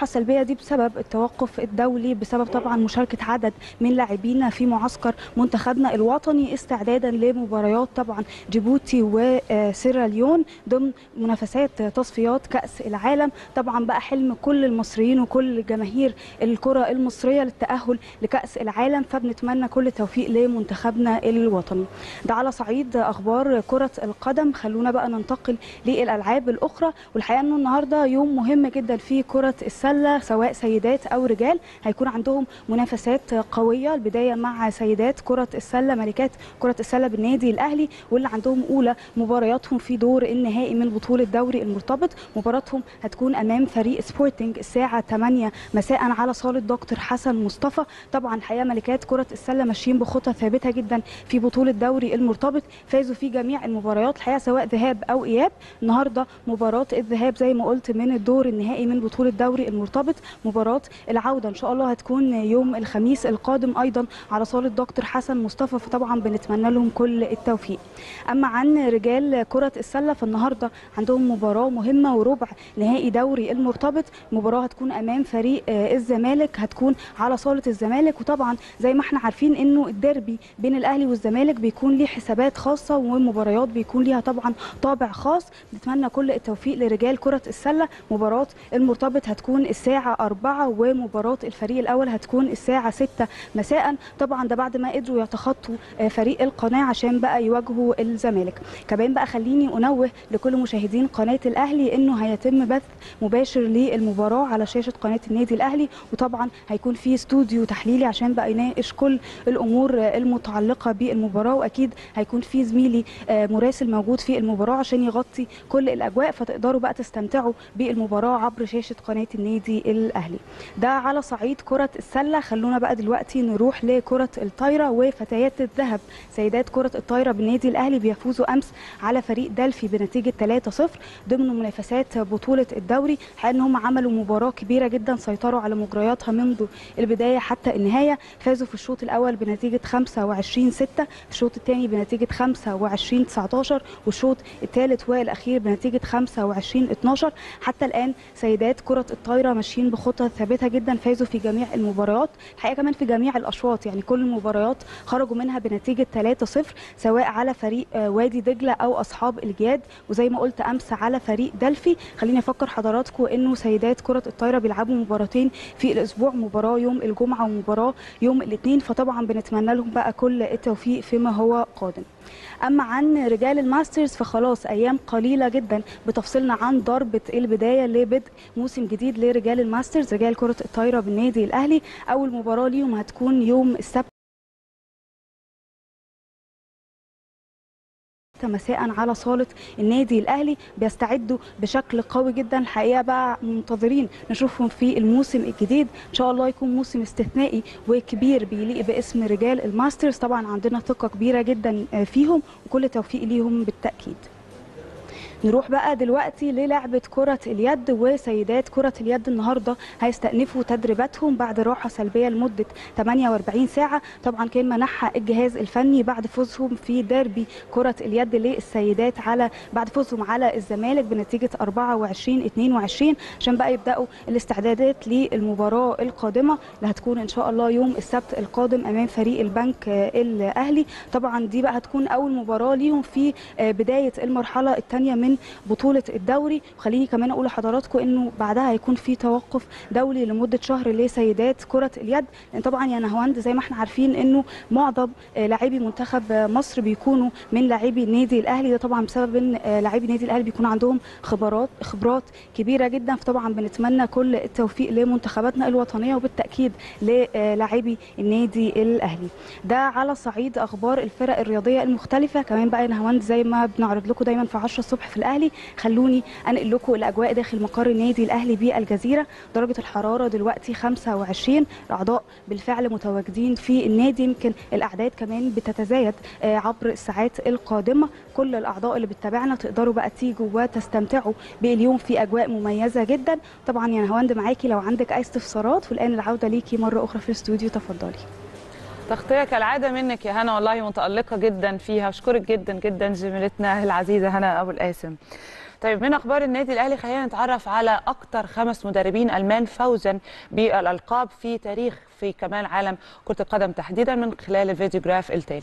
دي بسبب التوقف الدولي بسبب طبعا مشاركه عدد من لاعبينا في معسكر منتخبنا الوطني استعدادا لمباريات طبعا جيبوتي وسيراليون ضمن منافسات تصفيات كاس العالم طبعا بقى حلم كل المصريين وكل جماهير الكره المصريه للتاهل لكاس العالم فبنتمنى كل التوفيق لمنتخبنا الوطني ده على صعيد اخبار كره القدم خلونا بقى ننتقل للالعاب الاخرى والحقيقه انه النهارده يوم مهم جدا في كره السله سواء سيدات او رجال هيكون عندهم منافسات قويه البدايه مع سيدات كره السله ملكات كره السله بالنادي الاهلي واللي عندهم اولى مبارياتهم في دور النهائي من بطوله دوري المرتبط مباراتهم هتكون امام فريق سبورتنج الساعه 8 مساء على صاله دكتور حسن مصطفى طبعا الحقيقه ملكات كره السله ماشيين بخطى ثابته جدا في بطوله دوري المرتبط فازوا في جميع المباريات الحقيقه سواء ذهاب او اياب النهارده مباراه الذهاب زي ما قلت من الدور النهائي من بطوله دوري المرتبط مباراه العوده ان شاء الله هتكون يوم الخميس القادم ايضا على صاله دكتور حسن مصطفى فطبعا بنتمنى لهم كل التوفيق اما عن رجال كره السله فالنهارده عندهم مباراه مهمه وربع نهائي دوري المرتبط مباراه هتكون امام فريق الزمالك هتكون على صاله الزمالك وطبعا زي ما احنا عارفين انه الديربي بين الاهلي والزمالك بيكون ليه حسابات خاصه ومباريات بيكون ليها طبعا طابع خاص نتمنى كل التوفيق لرجال كره السله مباراه المرتبط هتكون الساعه 4 ومباراه الفريق الاول هتكون الساعه 6 مساء طبعا ده بعد ما قدروا يتخطوا فريق القناه عشان بقى يواجهوا الزمالك كمان بقى خليني انوه لكل مشاهدين قناه الاهلي انه هيتم بث مباشر للمباراه على شاشه قناه النادي الاهلي وطبعا هيكون في استوديو تحليلي عشان بقى يناقش كل الامور المتعلقه بالمباراه واكيد هيكون في زميلي مراسل موجود في المباراه عشان يغطي كل الاجواء فتقدروا بقى تستمتعوا بالمباراه عبر شاشه قناه النادي الاهلي ده على صعيد كره السله خلونا بقى دلوقتي نروح لكره الطايره وفتيات الذهب سيدات كره الطايره بالنادي الاهلي بيفوزوا امس على فريق دلفي بنتيجه 3-0 ضمن منافسات بطوله الدوري حقيقه ان هم عملوا مباراه كبيره جدا سيطروا على مجرياتها منذ البدايه حتى النهايه فازوا في الشوط الاول بنتيجه 25 6 في الشوط الثاني بنتيجه 25 19 والشوط الثالث والاخير بنتيجه 25 12 حتى الان سيدات كره الطايره ماشيين بخطى ثابته جدا فازوا في جميع المباريات الحقيقه كمان في جميع الاشواط يعني كل المباريات خرجوا منها بنتيجه 3-0 سواء على فريق وادي دجله او اصحاب الجياد وزي ما قلت امس على فريق دلفي خليني افكر حضراتكم انه سيدات كره الطايره بيلعبوا مباراتين في الاسبوع مباراه يوم الجمعه ومباراه يوم الاثنين فطبعا بنتمنى لهم بقى كل التوفيق فيما هو قادم اما عن رجال الماسترز فخلاص ايام قليله جدا بتفصلنا عن ضربه البدايه لبدء موسم جديد لرجال الماسترز رجال كره الطايره بالنادي الاهلي اول مباراه ليهم هتكون يوم السبت مساء على صاله النادي الاهلي بيستعدوا بشكل قوي جدا الحقيقه بقى منتظرين نشوفهم في الموسم الجديد ان شاء الله يكون موسم استثنائي وكبير بيليق باسم رجال الماسترز طبعا عندنا ثقه كبيره جدا فيهم وكل توفيق ليهم بالتاكيد نروح بقى دلوقتي للعبة كرة اليد وسيدات كرة اليد النهاردة هيستأنفوا تدريباتهم بعد راحة سلبية لمدة 48 ساعة طبعا كان منحها الجهاز الفني بعد فوزهم في ديربي كرة اليد للسيدات على بعد فوزهم على الزمالك بنتيجة 24 22 عشان بقى يبدأوا الاستعدادات للمباراة القادمة اللي هتكون إن شاء الله يوم السبت القادم أمام فريق البنك الأهلي طبعا دي بقى هتكون أول مباراة ليهم في بداية المرحلة الثانية من من بطوله الدوري وخليني كمان اقول لحضراتكم انه بعدها هيكون في توقف دولي لمده شهر لسيدات كره اليد لان طبعا يا نهواند زي ما احنا عارفين انه معظم لاعبي منتخب مصر بيكونوا من لاعبي النادي الاهلي ده طبعا بسبب ان لاعبي النادي الاهلي بيكون عندهم خبرات خبرات كبيره جدا فطبعا بنتمنى كل التوفيق لمنتخباتنا الوطنيه وبالتاكيد للاعبي النادي الاهلي ده على صعيد اخبار الفرق الرياضيه المختلفه كمان بقى يا نهواند زي ما بنعرض لكم دايما في 10 الصبح في الاهلي خلوني انقل لكم الاجواء داخل مقر النادي الاهلي بالجزيره درجه الحراره دلوقتي 25 الاعضاء بالفعل متواجدين في النادي يمكن الاعداد كمان بتتزايد عبر الساعات القادمه كل الاعضاء اللي بتتابعنا تقدروا بقى تيجوا وتستمتعوا باليوم في اجواء مميزه جدا طبعا يا نهاوند معاكي لو عندك اي استفسارات والان العوده ليكي مره اخرى في الاستوديو تفضلي تغطيه كالعاده منك يا هنا والله متالقه جدا فيها اشكرك جدا جدا زميلتنا العزيزه هنا ابو القاسم طيب من اخبار النادي الاهلي خلينا نتعرف على اكثر خمس مدربين المان فوزا بالالقاب في تاريخ في كمان عالم كره القدم تحديدا من خلال الفيديو جراف التالي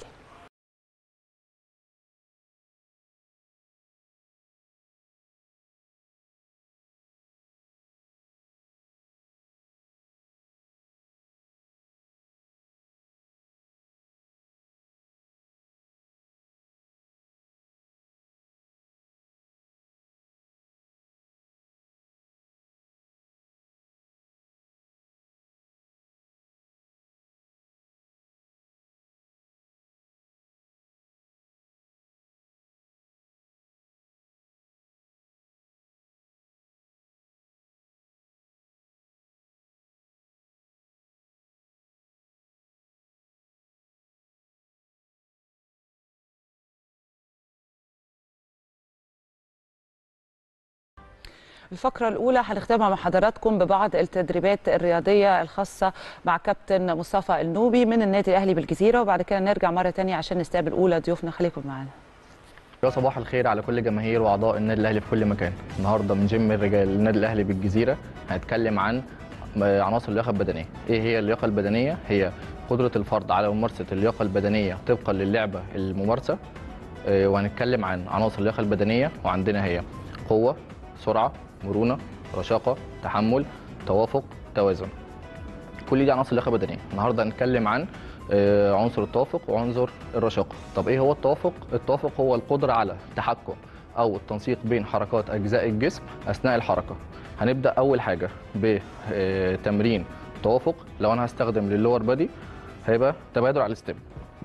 الفقرة الأولى هنختمها مع حضراتكم ببعض التدريبات الرياضية الخاصة مع كابتن مصطفى النوبي من النادي الأهلي بالجزيرة وبعد كده نرجع مرة تانية عشان نستقبل أولى ضيوفنا خليكم معانا يا صباح الخير على كل جماهير واعضاء النادي الاهلي في كل مكان النهارده من جيم الرجال النادي الاهلي بالجزيره هنتكلم عن عناصر اللياقه البدنيه ايه هي اللياقه البدنيه هي قدره الفرد على ممارسه اللياقه البدنيه طبقا للعبه الممارسه آه، وهنتكلم عن عناصر اللياقه البدنيه وعندنا هي قوه سرعه مرونه رشاقه تحمل توافق توازن كل دي عناصر اللياقه البدنيه النهارده هنتكلم عن آه، عنصر التوافق وعنصر الرشاقه طب ايه هو التوافق التوافق هو القدره على التحكم او التنسيق بين حركات اجزاء الجسم اثناء الحركه هنبدا اول حاجه بتمرين توافق لو انا هستخدم للور بادي هيبقى تبادل على الستيب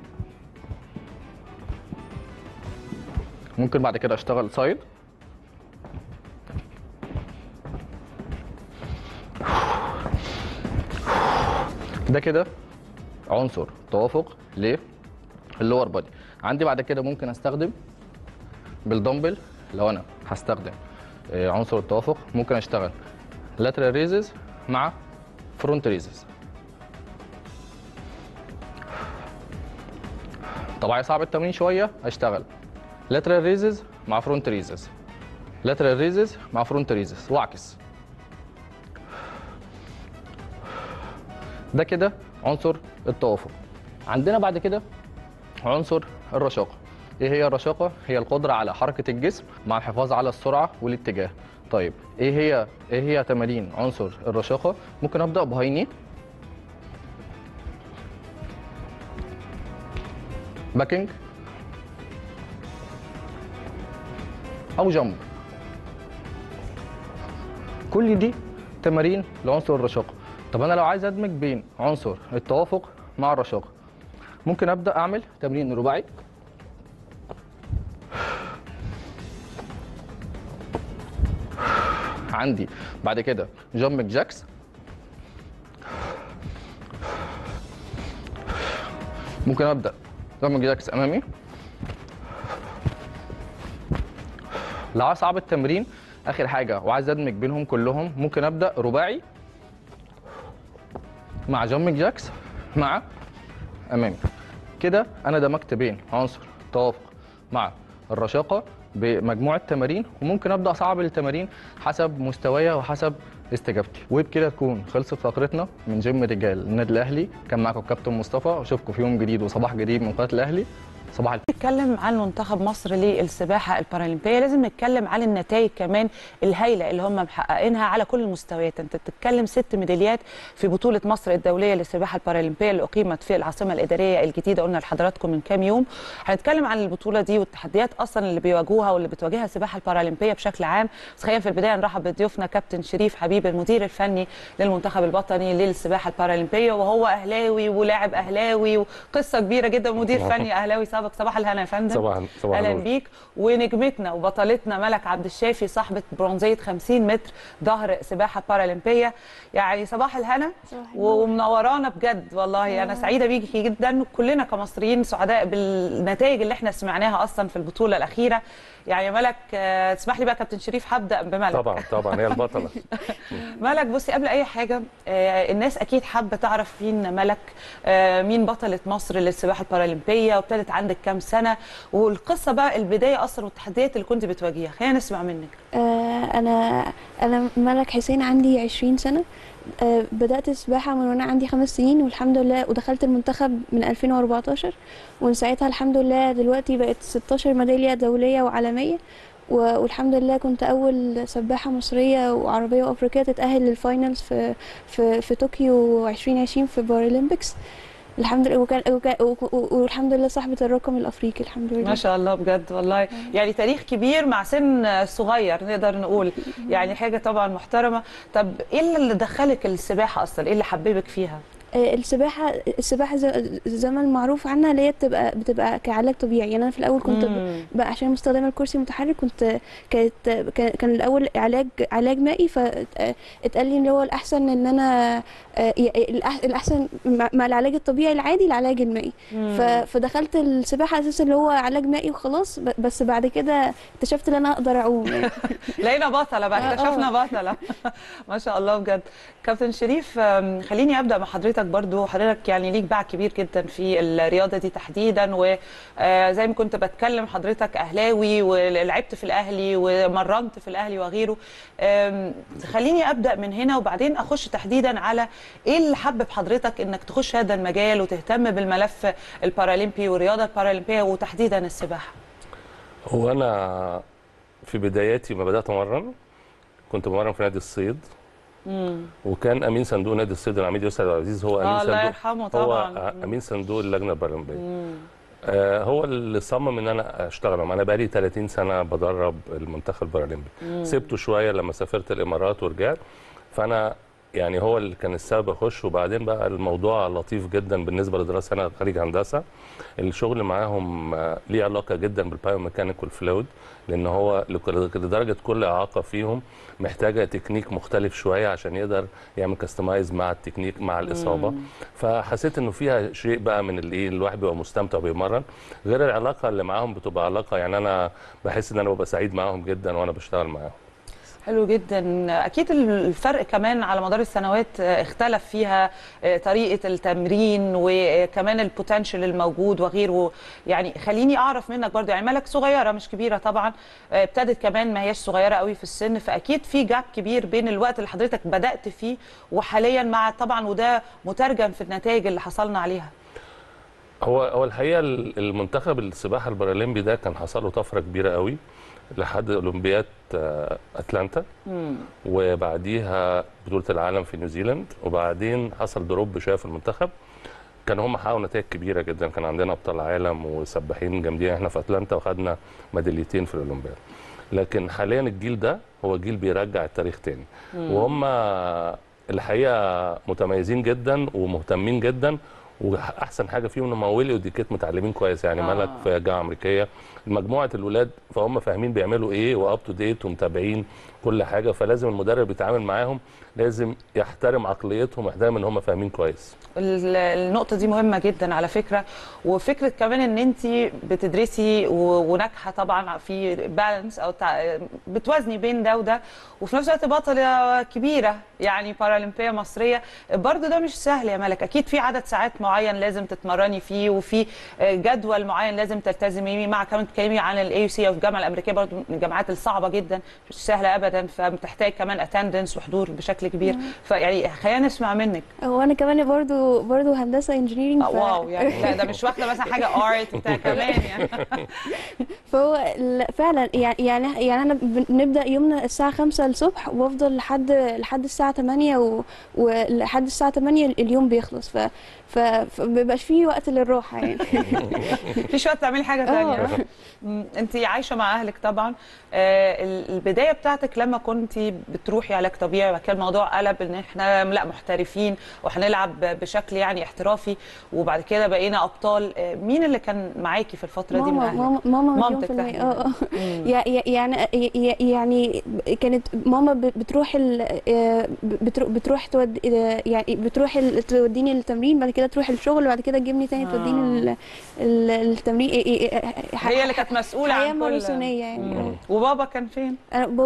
ممكن بعد كده اشتغل سايد ده كده عنصر توافق للور بادي عندي بعد كده ممكن استخدم بالدمبل لو انا هستخدم آه، عنصر التوافق ممكن اشتغل lateral raises مع front raises طب عايز اصعب التمرين شويه اشتغل lateral raises مع front raises lateral raises مع front raises واعكس ده كده عنصر التوافق عندنا بعد كده عنصر الرشاقه ايه هي الرشاقه هي القدره على حركه الجسم مع الحفاظ على السرعه والاتجاه طيب ايه هي ايه هي تمارين عنصر الرشاقه ممكن ابدا بهايني باكينج او جامب كل دي تمارين لعنصر الرشاقه طب انا لو عايز ادمج بين عنصر التوافق مع الرشاقه ممكن ابدا اعمل تمرين رباعي عندي بعد كده جامب جاكس ممكن ابدا جامب جاكس امامي لو عايز اصعب التمرين اخر حاجه وعايز ادمج بينهم كلهم ممكن ابدا رباعي مع جامب جاكس مع امامي كده انا دمجت بين عنصر التوافق مع الرشاقه بمجموعه تمارين وممكن ابدا اصعب التمارين حسب مستوايا وحسب استجابتي وبكده تكون خلصت فقرتنا من جيم رجال النادي الاهلي كان معكم الكابتن مصطفى واشوفكم في يوم جديد وصباح جديد من قناه الاهلي صباح الفل نتكلم عن منتخب مصر للسباحه البارالمبيه لازم نتكلم عن النتائج كمان الهائله اللي هم محققينها على كل المستويات انت بتتكلم ست ميداليات في بطوله مصر الدوليه للسباحه البارالمبيه اللي اقيمت في العاصمه الاداريه الجديده قلنا لحضراتكم من كام يوم هنتكلم عن البطوله دي والتحديات اصلا اللي بيواجهوها واللي بتواجهها السباحه البارالمبيه بشكل عام بس خلينا في البدايه نرحب بضيوفنا كابتن شريف حبيب المدير الفني للمنتخب الوطني للسباحه البارالمبيه وهو اهلاوي ولاعب اهلاوي وقصه كبيره جدا مدير فني اهلاوي سابق صباح الهنا يا فندم صباح صباح اهلا النور. بيك ونجمتنا وبطلتنا ملك عبد الشافي صاحبه برونزيه 50 متر ظهر سباحه بارالمبيه يعني صباح الهنا صباح النور. ومنورانا بجد والله انا سعيده بيكي جدا كلنا كمصريين سعداء بالنتائج اللي احنا سمعناها اصلا في البطوله الاخيره يعني يا ملك آه، تسمح لي بقى كابتن شريف هبدا بملك طبعا طبعا هي البطله ملك بصي قبل اي حاجه آه، الناس اكيد حابه تعرف مين ملك آه، مين بطله مصر للسباحه البارالمبيه وابتدت عندك كام سنه والقصه بقى البدايه اصلا والتحديات اللي كنت بتواجهيها خلينا نسمع منك آه، انا انا ملك حسين عندي 20 سنه آه، بدات السباحه من وانا عندي خمس سنين والحمد لله ودخلت المنتخب من 2014 ومن ساعتها الحمد لله دلوقتي بقت 16 ميداليه دوليه وعالميه و- والحمد لله كنت اول سباحه مصريه وعربيه وافريقيه تتاهل للفاينلز في في في طوكيو 2020 في بارالمبيكس الحمد لله وكان, وكان و- و- والحمد لله صاحبه الرقم الافريقي الحمد لله ما شاء الله بجد والله يعني تاريخ كبير مع سن صغير نقدر نقول يعني حاجه طبعا محترمه طب ايه اللي دخلك السباحه اصلا ايه اللي حببك فيها آه، السباحه السباحه زي زي ما المعروف عنها اللي هي بتبقى بتبقى كعلاج طبيعي يعني انا في الاول كنت ب- مم. بقى عشان مستخدمه الكرسي المتحرك كنت كانت كان كان الاول علاج علاج مائي فاتقال لي ان هو الاحسن ان انا آه، ي- الأح- الاحسن مع مع العلاج الطبيعي العادي العلاج المائي ف- فدخلت السباحه اساسا اللي هو علاج مائي وخلاص ب- بس بعد كده اكتشفت ان انا اقدر اعوم يعني. لقينا بطله بقى آه، اكتشفنا بطله ما شاء الله بجد كابتن شريف أم، خليني ابدا مع حضرتك برضو حضرتك يعني ليك باع كبير جدا في الرياضه دي تحديدا وزي ما كنت بتكلم حضرتك اهلاوي ولعبت في الاهلي ومرنت في الاهلي وغيره أم، خليني ابدا من هنا وبعدين اخش تحديدا على ايه اللي حبب حضرتك انك تخش هذا المجال وتهتم بالملف البارالمبي والرياضه البارالمبيه وتحديدا السباحه هو انا في بداياتي ما بدات امرن كنت بمرن في نادي الصيد وكان امين صندوق نادي الصيد العميد يسر عبد العزيز هو امين آه الله صندوق يرحمه طبعا هو امين صندوق اللجنه البارالمبيه آه هو اللي صمم ان انا اشتغل معاه. انا بقالي 30 سنه بدرب المنتخب البارالمبي سبته شويه لما سافرت الامارات ورجعت فانا يعني هو اللي كان السبب اخش وبعدين بقى الموضوع لطيف جدا بالنسبه لدراسه انا خريج هندسه الشغل معاهم آه، ليه علاقه جدا بالبايوميكانيكال فلويد لان هو لك- لدرجه كل اعاقه فيهم محتاجه تكنيك مختلف شويه عشان يقدر يعمل كاستمايز مع التكنيك مع الاصابه فحسيت انه فيها شيء بقى من الايه الواحد بيبقى مستمتع بيمرن غير العلاقه اللي معاهم بتبقى علاقه يعني انا بحس ان انا ببقى سعيد معاهم جدا وانا بشتغل معاهم حلو جدا اكيد الفرق كمان على مدار السنوات آه، اختلف فيها آه، طريقه التمرين وكمان البوتنشال الموجود وغيره يعني خليني اعرف منك برضو يعني مالك صغيره مش كبيره طبعا آه، ابتدت كمان ما هياش صغيره قوي في السن فاكيد في جاب كبير بين الوقت اللي حضرتك بدات فيه وحاليا مع طبعا وده مترجم في النتائج اللي حصلنا عليها هو هو الحقيقه المنتخب السباحه البارالمبي ده كان حصل له طفره كبيره قوي لحد اولمبياد آه، اتلانتا وبعديها بطوله العالم في نيوزيلاند وبعدين حصل دروب شويه في المنتخب كانوا هم حققوا نتائج كبيره جدا كان عندنا ابطال عالم وسباحين جامدين احنا في اتلانتا وخدنا ميداليتين في الاولمبياد لكن حاليا الجيل ده هو جيل بيرجع التاريخ تاني وهم الحقيقه متميزين جدا ومهتمين جدا واحسن حاجه فيهم ان هم ولي وديكيت متعلمين كويس يعني آه. آه. ملك في جامعه امريكيه مجموعه الولاد فهم فاهمين بيعملوا ايه واب تو ديت ومتابعين كل حاجه فلازم المدرب بيتعامل معاهم لازم يحترم عقليتهم ويحترم ان هم فاهمين كويس ال- النقطة دي مهمة جدا على فكرة وفكرة كمان ان انت بتدرسي و- وناجحة طبعا في بالانس او تع- بتوازني بين ده وده وفي نفس الوقت بطلة كبيرة يعني بارالمبية مصرية برضو ده مش سهل يا ملك اكيد في عدد ساعات معين لازم تتمرني فيه وفي جدول معين لازم تلتزمي بيه مع كمان تتكلمي عن الاي سي او الجامعة الامريكية برضو من الجامعات الصعبة جدا مش سهلة ابدا فبتحتاج كمان اتندنس وحضور بشكل كبير فيعني خلينا نسمع منك هو انا كمان برضو برضو هندسه انجينيرنج آه، واو يعني لا ده مش واخده مثلا حاجه ارت بتاع كمان يعني فهو ال- فعلا يعني يعني يعني انا بنبدا يومنا الساعه 5 الصبح وافضل لحد لحد الساعه 8 و- ولحد الساعه 8 اليوم بيخلص ف ف- فمبيبقاش فيه وقت للراحه يعني مفيش وقت تعملي حاجه ثانيه انت عايشه مع اهلك طبعا آه، ال- البدايه بتاعتك لما كنت بتروحي علاج طبيعي وبعد كده الموضوع قلب ان احنا لا محترفين وهنلعب بشكل يعني احترافي وبعد كده بقينا ابطال آه، مين اللي كان معاكي في الفتره دي من ماما اهلك ماما ماما مليون مامتك في المية تحديداً. اه اه يع- يع- يعني يع- يعني كانت ماما ب- بتروح ال- آه، بترو- بتروح تود آه، يعني بتروح ال- توديني التمرين بعد كده تروح الشغل وبعد كده تجيبني تاني توديني ال- ال- التمرين هي اللي كانت مسؤوله حياه عن كل ماراثونيه يعني مم. وبابا كان فين أنا بابا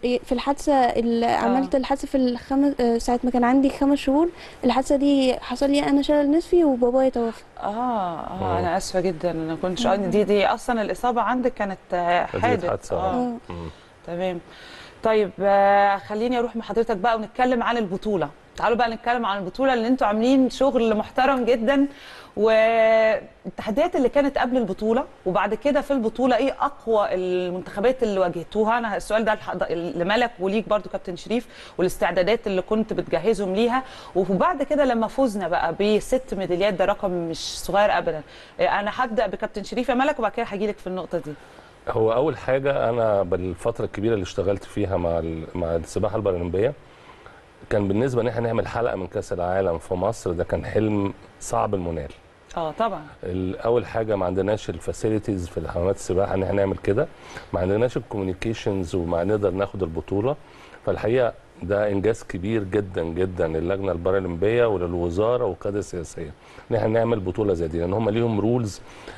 في الحادثه اللي عملت الحادثه في الخمس آه، ساعه ما كان عندي خمس شهور الحادثه دي حصل لي انا شلل نصفي وبابايا توفى اه اه انا اسفه جدا انا كنتش دي دي اصلا الاصابه عندك كانت آه، دي حادث حادثة، اه آه. مم. تمام طيب آه، خليني اروح مع حضرتك بقى ونتكلم عن البطوله تعالوا بقى نتكلم عن البطوله اللي انتوا عاملين شغل محترم جدا والتحديات اللي كانت قبل البطوله وبعد كده في البطوله ايه اقوى المنتخبات اللي واجهتوها انا السؤال ده لح- لملك وليك برضو كابتن شريف والاستعدادات اللي كنت بتجهزهم ليها وبعد كده لما فزنا بقى بست ميداليات ده رقم مش صغير ابدا آه، انا هبدا بكابتن شريف يا ملك وبعد كده هجيلك في النقطه دي هو اول حاجه انا بالفتره الكبيره اللي اشتغلت فيها مع ال- مع السباحه البارالمبيه كان بالنسبه ان احنا نعمل حلقه من كاس العالم في مصر ده كان حلم صعب المنال اه طبعا ال- اول حاجه ما عندناش الفاسيلتيز في حمامات السباحه ان احنا نعمل كده ما عندناش الكوميونيكيشنز وما نقدر ناخد البطوله فالحقيقه ده انجاز كبير جدا جدا للجنه البارالمبيه وللوزاره والقياده السياسيه ان احنا نعمل بطوله زي دي لان هم ليهم رولز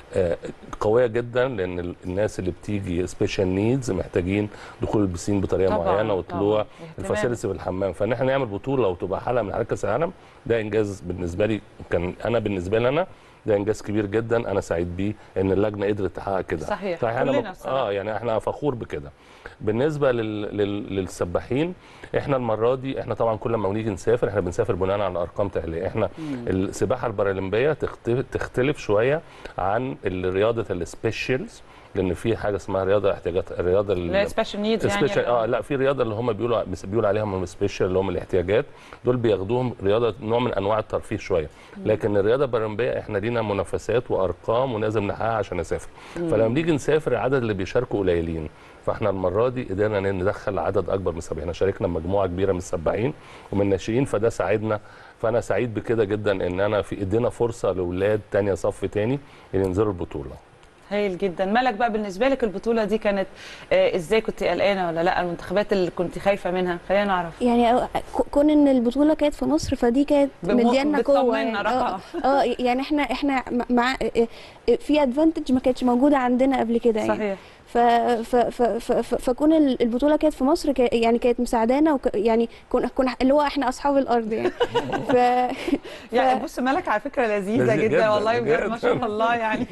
قويه جدا لان ال- الناس اللي بتيجي سبيشال نيدز محتاجين دخول البسين بطريقه طبعاً، معينه وطلوع طبعاً. اهتمام. الفاسيلتيز في الحمام فان احنا نعمل بطوله وتبقى حلقه من حلقات كاس العالم ده انجاز بالنسبه لي كان انا بالنسبه لي انا ده انجاز كبير جدا انا سعيد بيه ان اللجنه قدرت تحقق كده صحيح. فاحنا كلنا ب- الصراحة. اه يعني احنا فخور بكده بالنسبه لل... لل... للسباحين احنا المره دي احنا طبعا كل ما بنيجي نسافر احنا بنسافر بناء على ارقام تاهيليه احنا السباحه البارالمبيه تختلف, تختلف شويه عن رياضه السبيشالز لان في حاجه اسمها رياضه احتياجات الرياضه ال- اللي هي سبيشال نيدز يعني سبيشال اه لا في رياضه اللي هم بيقولوا بيقولوا عليهم السبيشال اللي هم الاحتياجات دول بياخدوهم رياضه نوع من انواع الترفيه شويه لكن الرياضه البارالمبيه احنا لينا منافسات وارقام ولازم نحققها عشان نسافر فلما نيجي نسافر العدد اللي بيشاركوا قليلين فاحنا المره دي قدرنا ندخل عدد اكبر من السباحين احنا شاركنا مجموعه كبيره من السباحين ومن الناشئين فده ساعدنا فانا سعيد بكده جدا ان انا في ادينا فرصه لاولاد تانية صف تاني ان ينزلوا البطوله هايل جدا ملك بقى بالنسبه لك البطوله دي كانت آه ازاي كنت قلقانه ولا لا المنتخبات اللي كنت خايفه منها خلينا نعرف يعني أو- ك- كون ان البطوله كانت في مصر فدي كانت بم- مديانا قوه بتطمنا يعني رقم. اه آه، يعني احنا احنا مع في ادفانتج ما كانتش موجوده عندنا قبل كده يعني صحيح ف ف ف ف ف فكون ال- البطوله كانت في مصر كا- يعني كانت مساعدانا وك يعني كنا كنا اللي هو احنا اصحاب الارض يعني ف يعني بص ملك على فكره لذيذه لذيذ جدا, جداً، والله بجد بجد. ما شاء الله يعني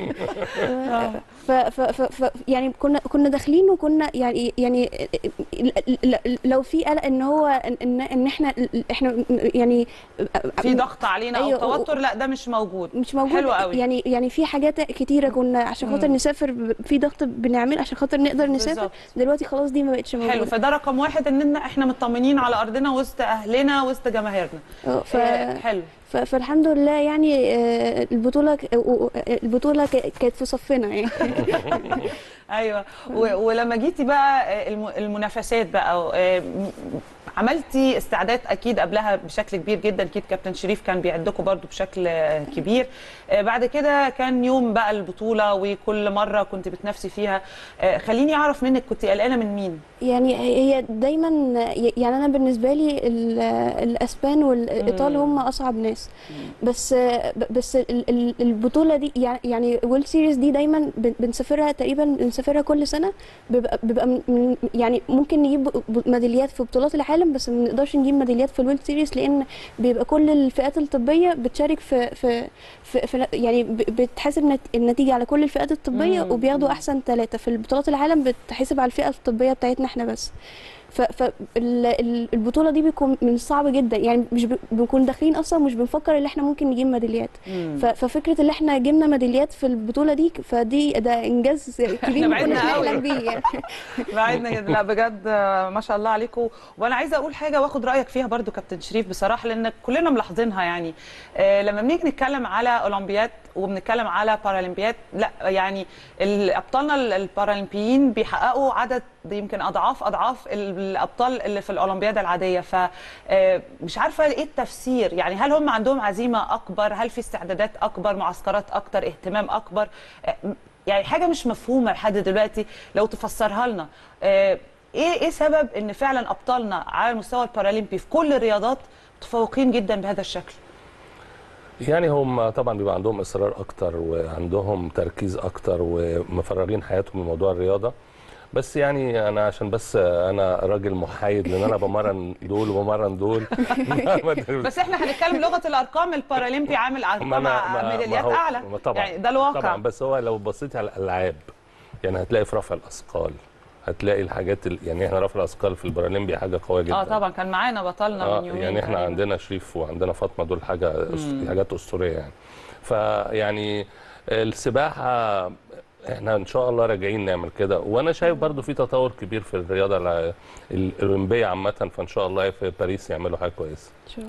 ف ف ف ف يعني كنا كنا داخلين وكنا يعني يعني ل- ل- لو في قلق ان هو ان ان احنا احنا يعني في ضغط علينا او أيوة، توتر لا ده مش موجود مش موجود حلو قوي. يعني يعني في حاجات كتيره كنا عشان خاطر مم. نسافر ب- في ضغط بنعمل عشان خاطر نقدر نسافر بالظبط. دلوقتي خلاص دي ما بقتش موجوده حلو فده رقم واحد ان احنا مطمنين على ارضنا وسط اهلنا وسط جماهيرنا اه، ف... آه، حلو ف... فالحمد لله يعني آه، البطوله ك- و- و- البطوله ك- كانت في صفنا يعني ايوه و- ولما جيتي بقى آه، الم- المنافسات بقى آه، م- عملتي استعداد اكيد قبلها بشكل كبير جدا اكيد كابتن شريف كان بيعدكم برضو بشكل آه، كبير آه، بعد كده كان يوم بقى البطوله وكل مره كنت بتنافسي فيها آه، خليني اعرف منك كنت قلقانه من مين يعني هي دايما يعني انا بالنسبه لي ال- الاسبان والايطال هم اصعب ناس بس بس ال- ال- البطوله دي يعني يعني ويل سيريز دي دايما بن- بنسافرها تقريبا بنسافرها كل سنه بيبقى, بيبقى من- من- يعني ممكن نجيب ب- ميداليات في بطولات العالم بس ما نقدرش نجيب ميداليات في الويل سيريز لان بيبقى كل الفئات الطبيه بتشارك في في, في, في يعني ب- بتحاسب نت- النتيجه على كل الفئات الطبيه مم. وبياخدوا احسن ثلاثه في البطولات العالم بتحسب على الفئه الطبيه بتاعتنا احنا بس فالبطوله دي بيكون من الصعب جدا يعني مش ب- بنكون داخلين اصلا مش بنفكر ان احنا ممكن نجيب ميداليات ف- ففكره ان احنا جبنا ميداليات في البطوله دي فدي ده انجاز كبير ما بعدنا كناش قوي. نحلم بيه يعني بعدنا جدا لا بجد آه، ما شاء الله عليكم وانا عايزه اقول حاجه واخد رايك فيها برضو كابتن شريف بصراحه لان كلنا ملاحظينها يعني آه، لما بنيجي نتكلم على اولمبياد وبنتكلم على بارالمبياد لا يعني ال- ابطالنا ال- البارالمبيين بيحققوا عدد يمكن اضعاف اضعاف ال- الابطال اللي في الاولمبياد العاديه فمش عارفه ايه التفسير يعني هل هم عندهم عزيمه اكبر هل في استعدادات اكبر معسكرات اكتر اهتمام اكبر آه، يعني حاجه مش مفهومه لحد دلوقتي لو تفسرها لنا آه، ايه ايه سبب ان فعلا ابطالنا على المستوى البارالمبي في كل الرياضات متفوقين جدا بهذا الشكل يعني هم طبعا بيبقى عندهم اصرار اكتر وعندهم تركيز اكتر ومفرغين حياتهم لموضوع الرياضه بس يعني انا عشان بس انا راجل محايد لان انا بمرن دول وبمرن دول بس احنا هنتكلم لغه الارقام البارالمبي عامل ما ارقام أنا- ما- ما ميداليات هو- اعلى ما طبعا يعني ده الواقع طبعا بس هو لو بصيتي على الالعاب يعني هتلاقي في رفع الاثقال هتلاقي الحاجات ال... يعني احنا رفع الاثقال في البارالمبي حاجه قويه جدا اه طبعا كان معانا بطلنا اه من يومين يعني احنا تقريباً. عندنا شريف وعندنا فاطمه دول حاجه أس... مم. حاجات اسطوريه يعني فيعني السباحه احنا ان شاء الله راجعين نعمل كده وانا شايف برضو في تطور كبير في الرياضه الع- الاولمبيه عامه فان شاء الله في باريس يعملوا حاجه كويسه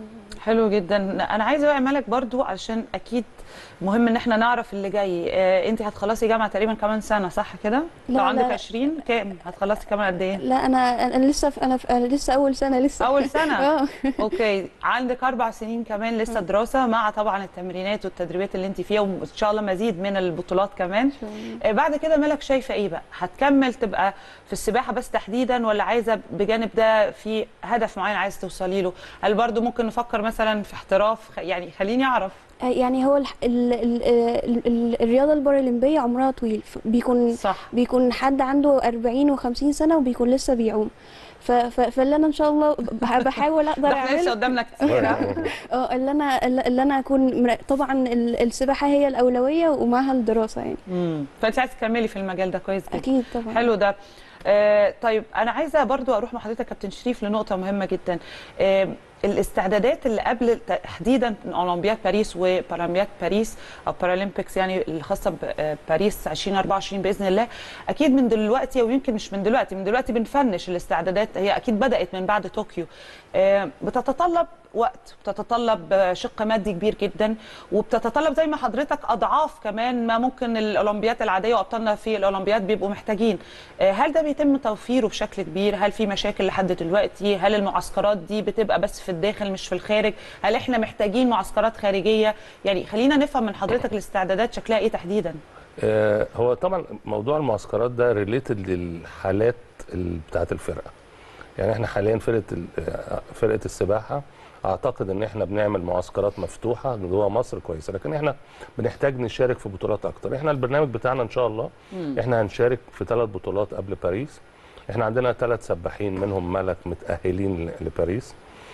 حلو جدا انا عايزه بقى مالك برضو علشان اكيد مهم ان احنا نعرف اللي جاي آه انت هتخلصي جامعه تقريبا كمان سنه صح كده لا، لو عندك لا. 20 كام هتخلصي كمان قد ايه لا انا انا لسه في انا, في أنا لسه اول سنه لسه اول سنه اه اوكي عندك اربع سنين كمان لسه دراسه مع طبعا التمرينات والتدريبات اللي انت فيها وان شاء الله مزيد من البطولات كمان آه، بعد كده مالك شايفه ايه بقى هتكمل تبقى في السباحه بس تحديدا ولا عايزه بجانب ده في هدف معين عايز توصلي له هل برضو ممكن نفكر مثلا في احتراف خ- يعني خليني اعرف يعني هو الح- ال ال ال ال الرياضه البارالمبيه عمرها طويل ف- بيكون صح بيكون حد عنده 40 و50 سنه وبيكون لسه بيعوم ف- ف- فاللي انا ان شاء الله بح- بحاول اقدر ده احنا لسه اعمله قدامنا كتير ها؟ اه اللي انا اللي انا اكون مر- طبعا ال- السباحه هي الاولويه ومعها الدراسه يعني امم فانت عايزه تكملي في المجال ده كويس جدا اكيد طبعا حلو ده آه طيب انا عايزه برضو اروح مع حضرتك كابتن شريف لنقطه مهمه جدا آه الاستعدادات اللي قبل تحديدا اولمبياد باريس وبارالمبياد باريس او بارالمبيكس يعني الخاصه بباريس 2024 باذن الله اكيد من دلوقتي او يمكن مش من دلوقتي من دلوقتي بنفنش الاستعدادات هي اكيد بدات من بعد طوكيو آه بتتطلب وقت بتتطلب آه، شق مادي كبير جدا وبتتطلب زي ما حضرتك اضعاف كمان ما ممكن الاولمبيات العاديه وابطالنا في الاولمبياد بيبقوا محتاجين آه، هل ده بيتم توفيره بشكل كبير هل في مشاكل لحد دلوقتي هل المعسكرات دي بتبقى بس في الداخل مش في الخارج هل احنا محتاجين معسكرات خارجيه يعني خلينا نفهم من حضرتك الاستعدادات شكلها ايه تحديدا آه، هو طبعا موضوع المعسكرات ده ريليتد للحالات ال- بتاعه الفرقه يعني احنا حاليا فرقه ال- آه، فرقه السباحه اعتقد ان احنا بنعمل معسكرات مفتوحه جوه مصر كويسه لكن احنا بنحتاج نشارك في بطولات اكتر احنا البرنامج بتاعنا ان شاء الله احنا هنشارك في ثلاث بطولات قبل باريس احنا عندنا ثلاث سباحين منهم ملك متاهلين ل- لباريس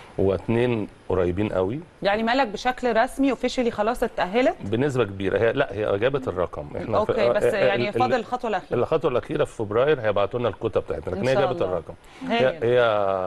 واثنين قريبين قوي يعني مالك بشكل رسمي اوفيشلي خلاص اتاهلت بنسبه كبيره هي لا هي جابت الرقم احنا اوكي بس ال- يعني ال- فاضل الخطوه الاخيره الخطوه الاخيره في فبراير هيبعتوا لنا الكوتا بتاعتنا لكن إن هي شاء جابت الله. الرقم هي, هايل. هي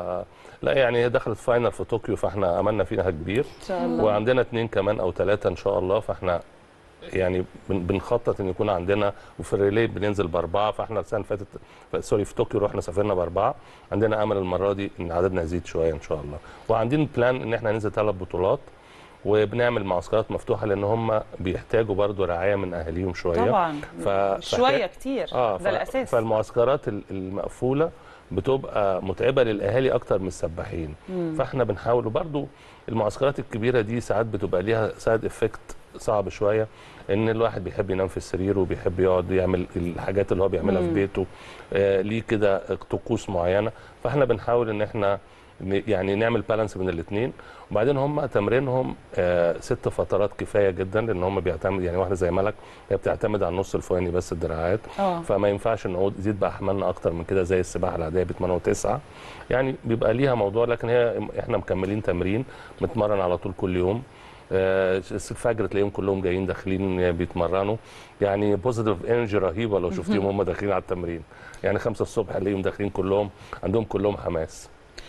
لا يعني هي دخلت فاينل في طوكيو فاحنا املنا فيها كبير ان شاء الله وعندنا اثنين كمان او ثلاثه ان شاء الله فاحنا يعني بن- بنخطط ان يكون عندنا وفي الريلي بننزل باربعه فاحنا السنه اللي فاتت ف- سوري في طوكيو رحنا سافرنا باربعه عندنا امل المره دي ان عددنا يزيد شويه ان شاء الله وعندنا بلان ان احنا ننزل ثلاث بطولات وبنعمل معسكرات مفتوحه لان هم بيحتاجوا برضو رعايه من اهاليهم شويه طبعا ف- شويه كتير اه ده الاساس فالمعسكرات ال- المقفوله بتبقى متعبه للاهالي اكتر من السباحين فاحنا بنحاول وبرضو المعسكرات الكبيره دي ساعات بتبقى ليها سايد افكت صعب شويه ان الواحد بيحب ينام في السرير وبيحب يقعد يعمل الحاجات اللي هو بيعملها في مم. بيته آه ليه كده طقوس معينه فاحنا بنحاول ان احنا ن- يعني نعمل بالانس بين الاثنين وبعدين هم تمرينهم آه ست فترات كفايه جدا لان هم بيعتمد يعني واحده زي ملك هي بتعتمد على النص الفوقاني بس الدراعات اه فما ينفعش نعود نزيد بقى احمالنا اكتر من كده زي السباحه العاديه بيتمرنوا تسعه يعني بيبقى ليها موضوع لكن هي احنا مكملين تمرين بنتمرن على طول كل يوم آه، الفجر تلاقيهم كلهم جايين داخلين بيتمرنوا يعني بوزيتيف انرجي رهيبه لو شفتيهم هم داخلين على التمرين يعني خمسة الصبح الاقيهم داخلين كلهم عندهم كلهم حماس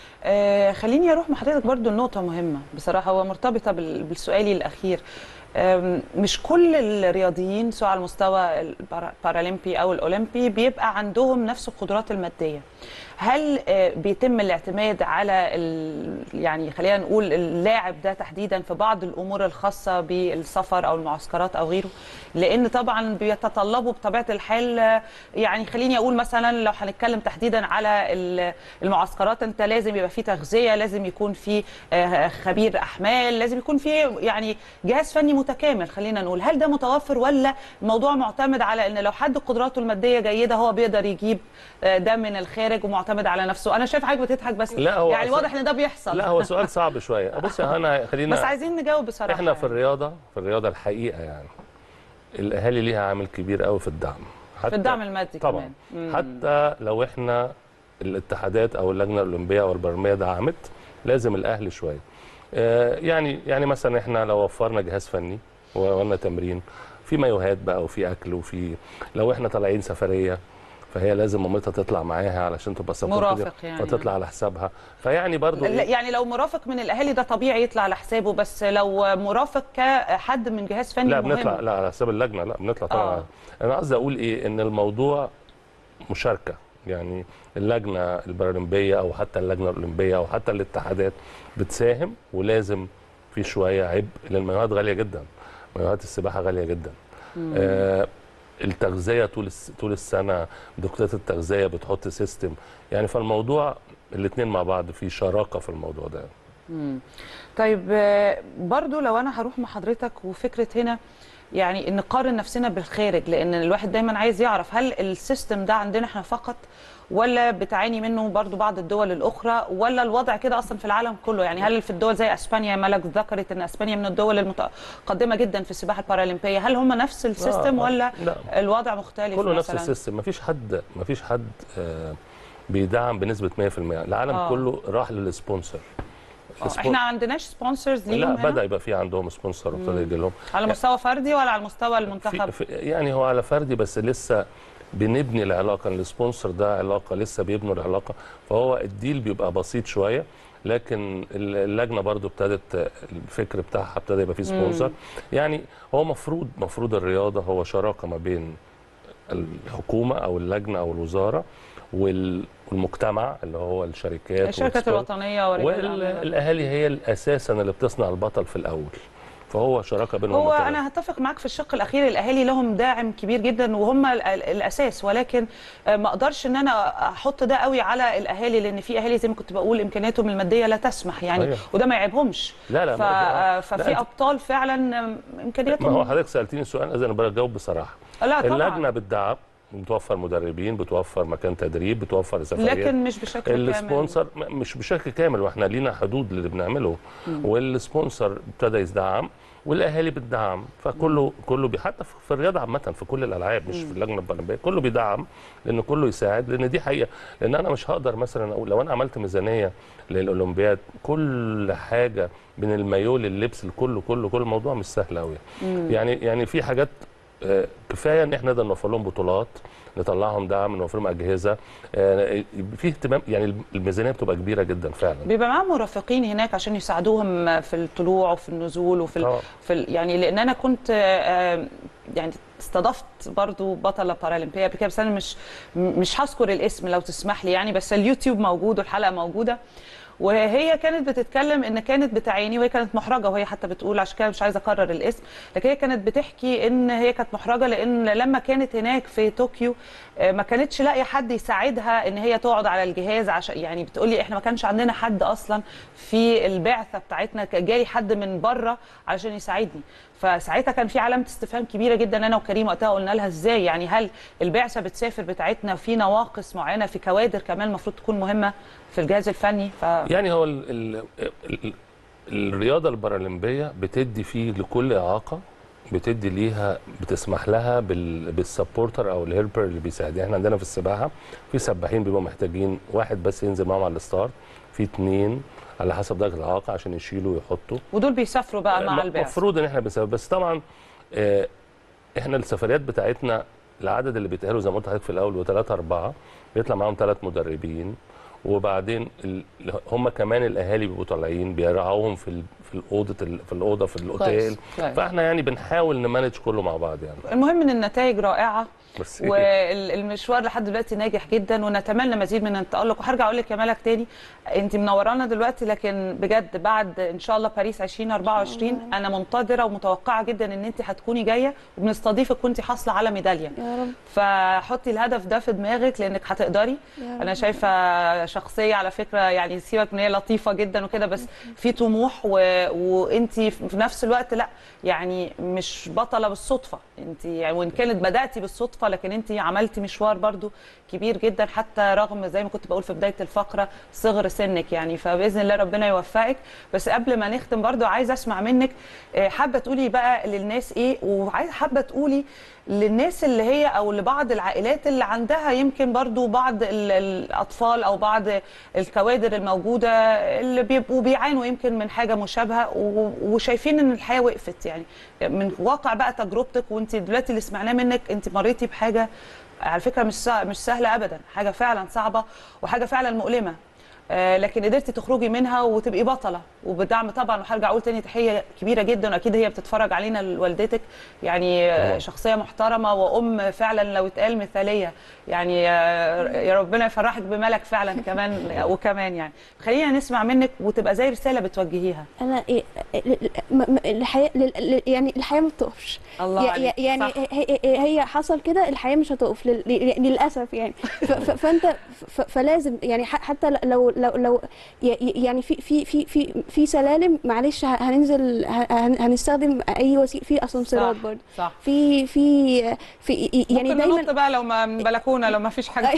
آه خليني اروح مع حضرتك برضو لنقطه مهمه بصراحه هو مرتبطه بال- بالسؤالي الاخير آم، مش كل الرياضيين سواء على المستوى البارالمبي او الاولمبي بيبقى عندهم نفس القدرات الماديه هل آه، بيتم الاعتماد على ال... يعني خلينا نقول اللاعب ده تحديدا في بعض الامور الخاصه بالسفر او المعسكرات او غيره لان طبعا بيتطلبوا بطبيعه الحال آه، يعني خليني اقول مثلا لو هنتكلم تحديدا على ال- المعسكرات انت لازم يبقى في تغذيه لازم يكون في آه، خبير احمال لازم يكون في يعني جهاز فني متكامل خلينا نقول هل ده متوفر ولا الموضوع معتمد على ان لو حد قدراته الماديه جيده هو بيقدر يجيب آه، ده من الخارج ومعتمد على نفسه انا شايف حضرتك بتضحك بس لا، هو يعني أصلاً- واضح ان ده بيحصل لا هو سؤال صعب شويه بص انا خلينا بس عايزين نجاوب بصراحه احنا في يعني. الرياضه في الرياضه الحقيقه يعني الاهالي ليها عامل كبير قوي في الدعم حتى في الدعم المادي طبعا كمان مم. حتى لو احنا الاتحادات او اللجنه الاولمبيه او البرلمانيه دعمت لازم الاهلي شويه آه، يعني يعني مثلا احنا لو وفرنا جهاز فني وقلنا تمرين في مايوهات بقى وفي اكل وفي لو احنا طالعين سفريه فهي لازم مامتها تطلع معاها علشان تبقى support مرافق يعني. فتطلع على حسابها فيعني برضو لا، إيه؟ يعني لو مرافق من الاهالي ده طبيعي يطلع على حسابه بس لو مرافق كحد من جهاز فني لا مهم بنطلع لا على حساب اللجنه لا بنطلع طبعا آه. انا قصدي اقول ايه ان الموضوع مشاركه يعني اللجنه البارالمبيه او حتى اللجنه الاولمبيه او حتى الاتحادات بتساهم ولازم في شويه عبء لان المايوهات غاليه جدا مايوهات السباحه غاليه جدا آه التغذيه طول الس- طول السنه دكتوره التغذيه بتحط سيستم يعني فالموضوع الاثنين مع بعض في شراكه في الموضوع ده طيب آه، برضو لو انا هروح مع حضرتك وفكره هنا يعني نقارن نفسنا بالخارج لان الواحد دايما عايز يعرف هل السيستم ده عندنا احنا فقط ولا بتعاني منه برضو بعض الدول الاخرى ولا الوضع كده اصلا في العالم كله يعني هل في الدول زي اسبانيا ملك ذكرت ان اسبانيا من الدول المتقدمه جدا في السباحه البارالمبيه هل هم نفس السيستم آه، ولا لا. الوضع مختلف كله نفس مثلا السيستم مفيش حد مفيش حد آه، بيدعم بنسبه 100% العالم آه. آه. كله راح للسبونسر آه، السبون- احنا ما عندناش سبونسرز ليهم لا هنا بدا يبقى في عندهم سبونسر وابتدى يجي لهم على مستوى فردي ولا على مستوى في المنتخب في يعني هو على فردي بس لسه بنبني العلاقه السبونسر ده علاقه لسه بيبنوا العلاقه فهو الديل بيبقى بسيط شويه لكن اللجنه برضو ابتدت الفكر بتاعها ابتدى يبقى فيه سبونسر يعني هو مفروض مفروض الرياضه هو شراكه ما بين الحكومه او اللجنه او الوزاره وال- والمجتمع اللي هو الشركات الشركات والسبونسر. الوطنيه ورجال الأعمال. والاهالي هي اساسا اللي بتصنع البطل في الاول فهو شراكه بينهم هو وبين انا هتفق معاك في الشق الاخير الاهالي لهم داعم كبير جدا وهم ال- ال- الاساس ولكن آه، ما اقدرش ان انا احط ده قوي على الاهالي لان في اهالي زي ما كنت بقول امكانياتهم الماديه لا تسمح يعني أيوة. وده ما يعيبهمش لا لا ف... ما- آه، ففي لا، أنت- ابطال فعلا آم، ما امكانياتهم هو حضرتك سالتيني السؤال لازم انا بجاوب بصراحه لا طبعا اللجنه بتدعم بتوفر مدربين بتوفر مكان تدريب بتوفر سفريات لكن مش بشكل كامل السبونسر م- مش بشكل كامل واحنا لينا حدود اللي بنعمله والسبونسر ابتدى يدعم والاهالي بتدعم فكله كله بي حتى في الرياضه عامه في كل الالعاب مش في اللجنه الاولمبيه كله بيدعم لان كله يساعد لان دي حقيقه لان انا مش هقدر مثلا اقول لو انا عملت ميزانيه للاولمبياد كل حاجه من المايو لللبس الكل كله كل الموضوع مش سهل قوي يعني يعني في حاجات آه، كفايه ان احنا نقدر نوفر لهم بطولات نطلعهم دعم نوفر لهم اجهزه آه، في اهتمام يعني الميزانيه بتبقى كبيره جدا فعلا بيبقى معاهم مرافقين هناك عشان يساعدوهم في الطلوع وفي النزول وفي ال... آه. في ال... يعني لان انا كنت آه، يعني استضفت برضو بطله بارالمبيه قبل كده بس انا مش مش هذكر الاسم لو تسمح لي يعني بس اليوتيوب موجود والحلقه موجوده وهي كانت بتتكلم ان كانت بتعاني وهي كانت محرجه وهي حتى بتقول عشان كده مش عايزه اكرر الاسم لكن هي كانت بتحكي ان هي كانت محرجه لان لما كانت هناك في طوكيو آه، ما كانتش لاقيه حد يساعدها ان هي تقعد على الجهاز عشان يعني بتقولي احنا ما كانش عندنا حد اصلا في البعثه بتاعتنا كان جاي حد من بره علشان يساعدني فساعتها كان في علامه استفهام كبيره جدا انا وكريم وقتها قلنا لها ازاي يعني هل البعثه بتسافر بتاعتنا في نواقص معينه في كوادر كمان المفروض تكون مهمه في الجهاز الفني ف يعني هو ال ال ال الرياضه البارالمبيه بتدي فيه لكل اعاقه بتدي ليها بتسمح لها بال بالسبورتر او الهيلبر اللي بيساعد يعني احنا عندنا في السباحه في سباحين بيبقوا محتاجين واحد بس ينزل معاهم على الستار في اثنين على حسب درجه الاعاقه عشان يشيلوا ويحطوا ودول بيسافروا بقى مع البعثه المفروض ان احنا بنسافر بس طبعا آه، احنا السفريات بتاعتنا العدد اللي بيتاهلوا زي ما قلت لحضرتك في الاول وثلاثه اربعه بيطلع معاهم ثلاث مدربين وبعدين ال- هم كمان الاهالي بيبقوا طالعين بيرعوهم في ال- في الاوضه ال- في الاوضه في الاوتيل كويس. فاحنا يعني بنحاول نمانج كله مع بعض يعني المهم ان النتائج رائعه بس والمشوار لحد دلوقتي ناجح جدا ونتمنى مزيد من التالق وهرجع اقول لك يا ملك تاني انت منورانا دلوقتي لكن بجد بعد ان شاء الله باريس 2024 انا منتظره ومتوقعه جدا ان انت هتكوني جايه وبنستضيفك وانت حاصله على ميداليه يا رب فحطي الهدف ده في دماغك لانك هتقدري يا رب. انا شايفه شخصيه على فكره يعني سيبك من هي لطيفه جدا وكده بس في طموح و... وانت في نفس الوقت لا يعني مش بطله بالصدفه انت يعني وان كانت بداتي بالصدفه لكن انت عملتي مشوار برضو كبير جدا حتى رغم زي ما كنت بقول في بدايه الفقره صغر سنك يعني فباذن الله ربنا يوفقك بس قبل ما نختم برضو عايزه اسمع منك آه، حابه تقولي بقى للناس ايه وعايزه حابه تقولي للناس اللي هي او لبعض العائلات اللي عندها يمكن برضو بعض ال- الاطفال او بعض الكوادر الموجوده اللي بيبقوا بيعانوا يمكن من حاجه مشابهه و- وشايفين ان الحياه وقفت يعني من واقع بقى تجربتك وانت دلوقتي اللي سمعناه منك انت مريتي بحاجه على فكره مش سا- مش سهله ابدا حاجه فعلا صعبه وحاجه فعلا مؤلمه آه، لكن قدرتي تخرجي منها وتبقي بطله وبدعم طبعا وهرجع اقول تاني تحيه كبيره جدا واكيد هي بتتفرج علينا لوالدتك يعني آه، طبعاً. شخصيه محترمه وام فعلا لو اتقال مثاليه يعني آه، يا ربنا يفرحك بملك فعلا كمان وكمان يعني خلينا نسمع منك وتبقى زي رساله بتوجهيها انا إيه م- م- الحياه لل- لل- يعني الحياه ما بتقفش الله يا- عليك. يعني صح. هي, هي- هي حصل كده الحياه مش هتقف لل- لل- للاسف يعني ف- ف- فانت ف- فلازم يعني ح- حتى لو لو لو ي- يعني في في في في في سلالم معلش ه- هننزل ه- هن- هنستخدم اي وسيله في اسانسيرات صح، برضه صح في في في يعني ممكن دايما ننط بقى لو ما من بلكونه لو ما فيش حاجه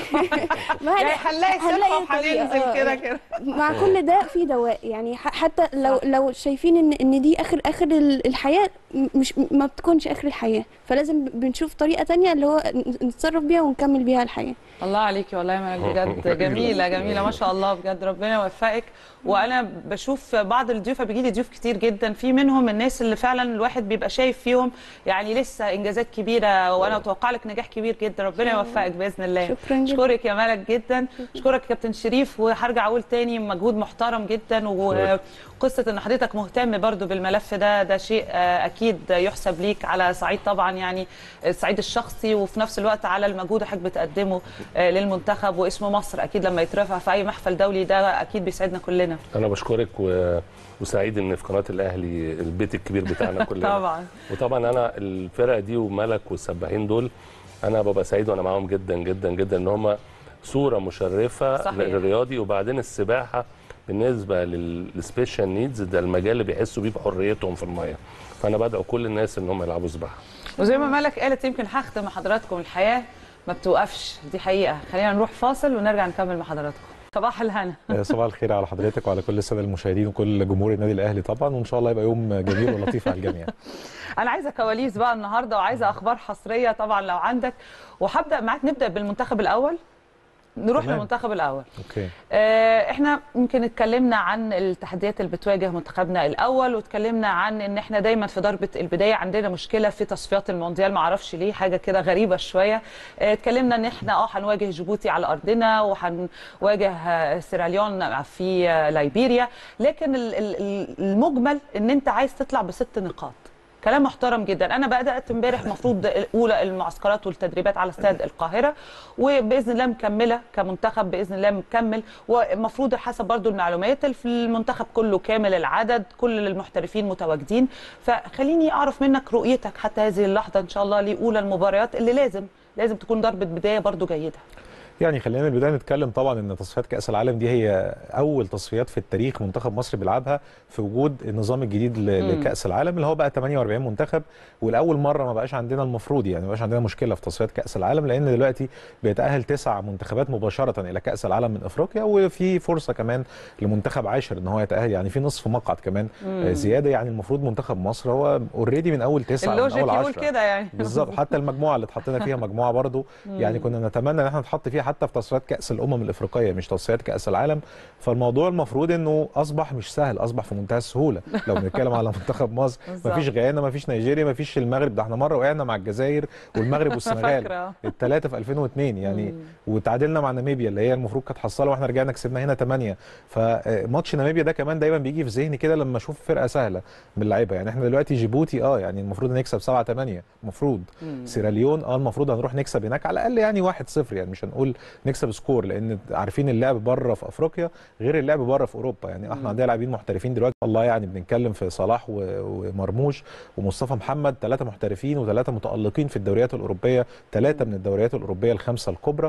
ما يعني هن- هنلاقي سلحه هنلاقي طريقة، وهننزل آه، كده آه. كده مع كل ده في دواء يعني ح- حتى لو صح. لو شايفين ان ان دي اخر اخر ال- الحياه م- مش ما بتكونش اخر الحياه فلازم بنشوف طريقه تانية اللي هو ن- نتصرف بيها ونكمل بيها الحياه الله عليكي والله يا ملك بجد جميله جميله ما شاء الله بجد ربنا يوفقك وانا بشوف بعض الضيوف بيجي لي ضيوف كتير جدا في منهم الناس اللي فعلا الواحد بيبقى شايف فيهم يعني لسه انجازات كبيره وانا اتوقع لك نجاح كبير جدا ربنا يوفقك باذن الله شكرا جدا اشكرك يا ملك جدا اشكرك يا كابتن شريف وهرجع اقول تاني مجهود محترم جدا وقصه ان حضرتك مهتم برضو بالملف ده ده شيء آه، اكيد يحسب ليك على صعيد طبعا يعني الصعيد الشخصي وفي نفس الوقت على المجهود اللي حضرتك بتقدمه آه، للمنتخب واسم مصر اكيد لما يترفع في اي محفل دولي ده اكيد بيسعدنا كلنا انا بشكرك و... وسعيد ان في قناه الاهلي البيت الكبير بتاعنا كلنا طبعا وطبعا انا الفرقه دي وملك والسباحين دول انا ببقى سعيد وانا معاهم جدا جدا جدا ان هم صوره مشرفه صحيح. للرياضي وبعدين السباحه بالنسبه للسبيشال نيدز ده المجال اللي بيحسوا بيه بحريتهم في الميه فانا بدعو كل الناس ان هم يلعبوا سباحه وزي ما ملك قالت يمكن هختم مع حضراتكم الحياه ما بتوقفش دي حقيقه خلينا نروح فاصل ونرجع نكمل مع حضراتكم صباح الهنا صباح الخير على حضرتك وعلى كل الساده المشاهدين وكل جمهور النادي الاهلي طبعا وان شاء الله يبقى يوم جميل ولطيف على الجميع انا عايزه كواليس بقى النهارده وعايزه اخبار حصريه طبعا لو عندك وهبدا معاك نبدا بالمنتخب الاول نروح تمام. للمنتخب الاول اوكي آه، احنا يمكن اتكلمنا عن التحديات اللي بتواجه منتخبنا الاول واتكلمنا عن ان احنا دايما في ضربه البدايه عندنا مشكله في تصفيات المونديال ما اعرفش ليه حاجه كده غريبه شويه آه، اتكلمنا ان احنا اه هنواجه جيبوتي على ارضنا وهنواجه آه، سيراليون في آه، ليبيريا لكن ال- ال- ال- المجمل ان انت عايز تطلع بست نقاط كلام محترم جدا انا بدات امبارح المفروض اولى المعسكرات والتدريبات على استاد القاهره وباذن الله مكمله كمنتخب باذن الله مكمل ومفروض حسب برضو المعلومات في المنتخب كله كامل العدد كل المحترفين متواجدين فخليني اعرف منك رؤيتك حتى هذه اللحظه ان شاء الله لاولى المباريات اللي لازم لازم تكون ضربه بدايه برضو جيده يعني خلينا من البدايه نتكلم طبعا ان تصفيات كاس العالم دي هي اول تصفيات في التاريخ منتخب مصر بيلعبها في وجود النظام الجديد ل- مم. لكاس العالم اللي هو بقى 48 منتخب والاول مره ما بقاش عندنا المفروض يعني ما بقاش عندنا مشكله في تصفيات كاس العالم لان دلوقتي بيتاهل تسع منتخبات مباشره الى كاس العالم من افريقيا وفي فرصه كمان لمنتخب عاشر ان هو يتاهل يعني في نصف مقعد كمان آه، زياده يعني المفروض منتخب مصر هو اوريدي من اول تسعه من اللوجيك اول يقول عشرة كده يعني بالظبط حتى المجموعه اللي اتحطينا فيها مجموعه برضو يعني كنا نتمنى ان احنا نتحط فيها حتى في تصفيات كاس الامم الافريقيه مش تصفيات كاس العالم فالموضوع المفروض انه اصبح مش سهل اصبح في منتهى السهوله لو بنتكلم على منتخب مصر بالظبط. مفيش غيانا مفيش نيجيريا مفيش المغرب ده احنا مره وقعنا مع الجزائر والمغرب والسنغال فاكرة. الثلاثه في 2002 يعني وتعادلنا مع ناميبيا اللي هي المفروض كانت حصاله واحنا رجعنا كسبنا هنا 8 فماتش ناميبيا ده كمان دايما بيجي في ذهني كده لما اشوف فرقه سهله من اللعيبه يعني احنا دلوقتي جيبوتي اه يعني المفروض نكسب 7 8 المفروض سيراليون اه المفروض هنروح نكسب هناك على الاقل يعني 1 0 يعني مش هنقول نكسب سكور لان عارفين اللعب بره في افريقيا غير اللعب بره في اوروبا يعني احنا عندنا لاعبين محترفين دلوقتي الله يعني بنتكلم في صلاح و- ومرموش ومصطفى محمد ثلاثه محترفين وثلاثه متالقين في الدوريات الاوروبيه ثلاثه من الدوريات الاوروبيه الخمسه الكبرى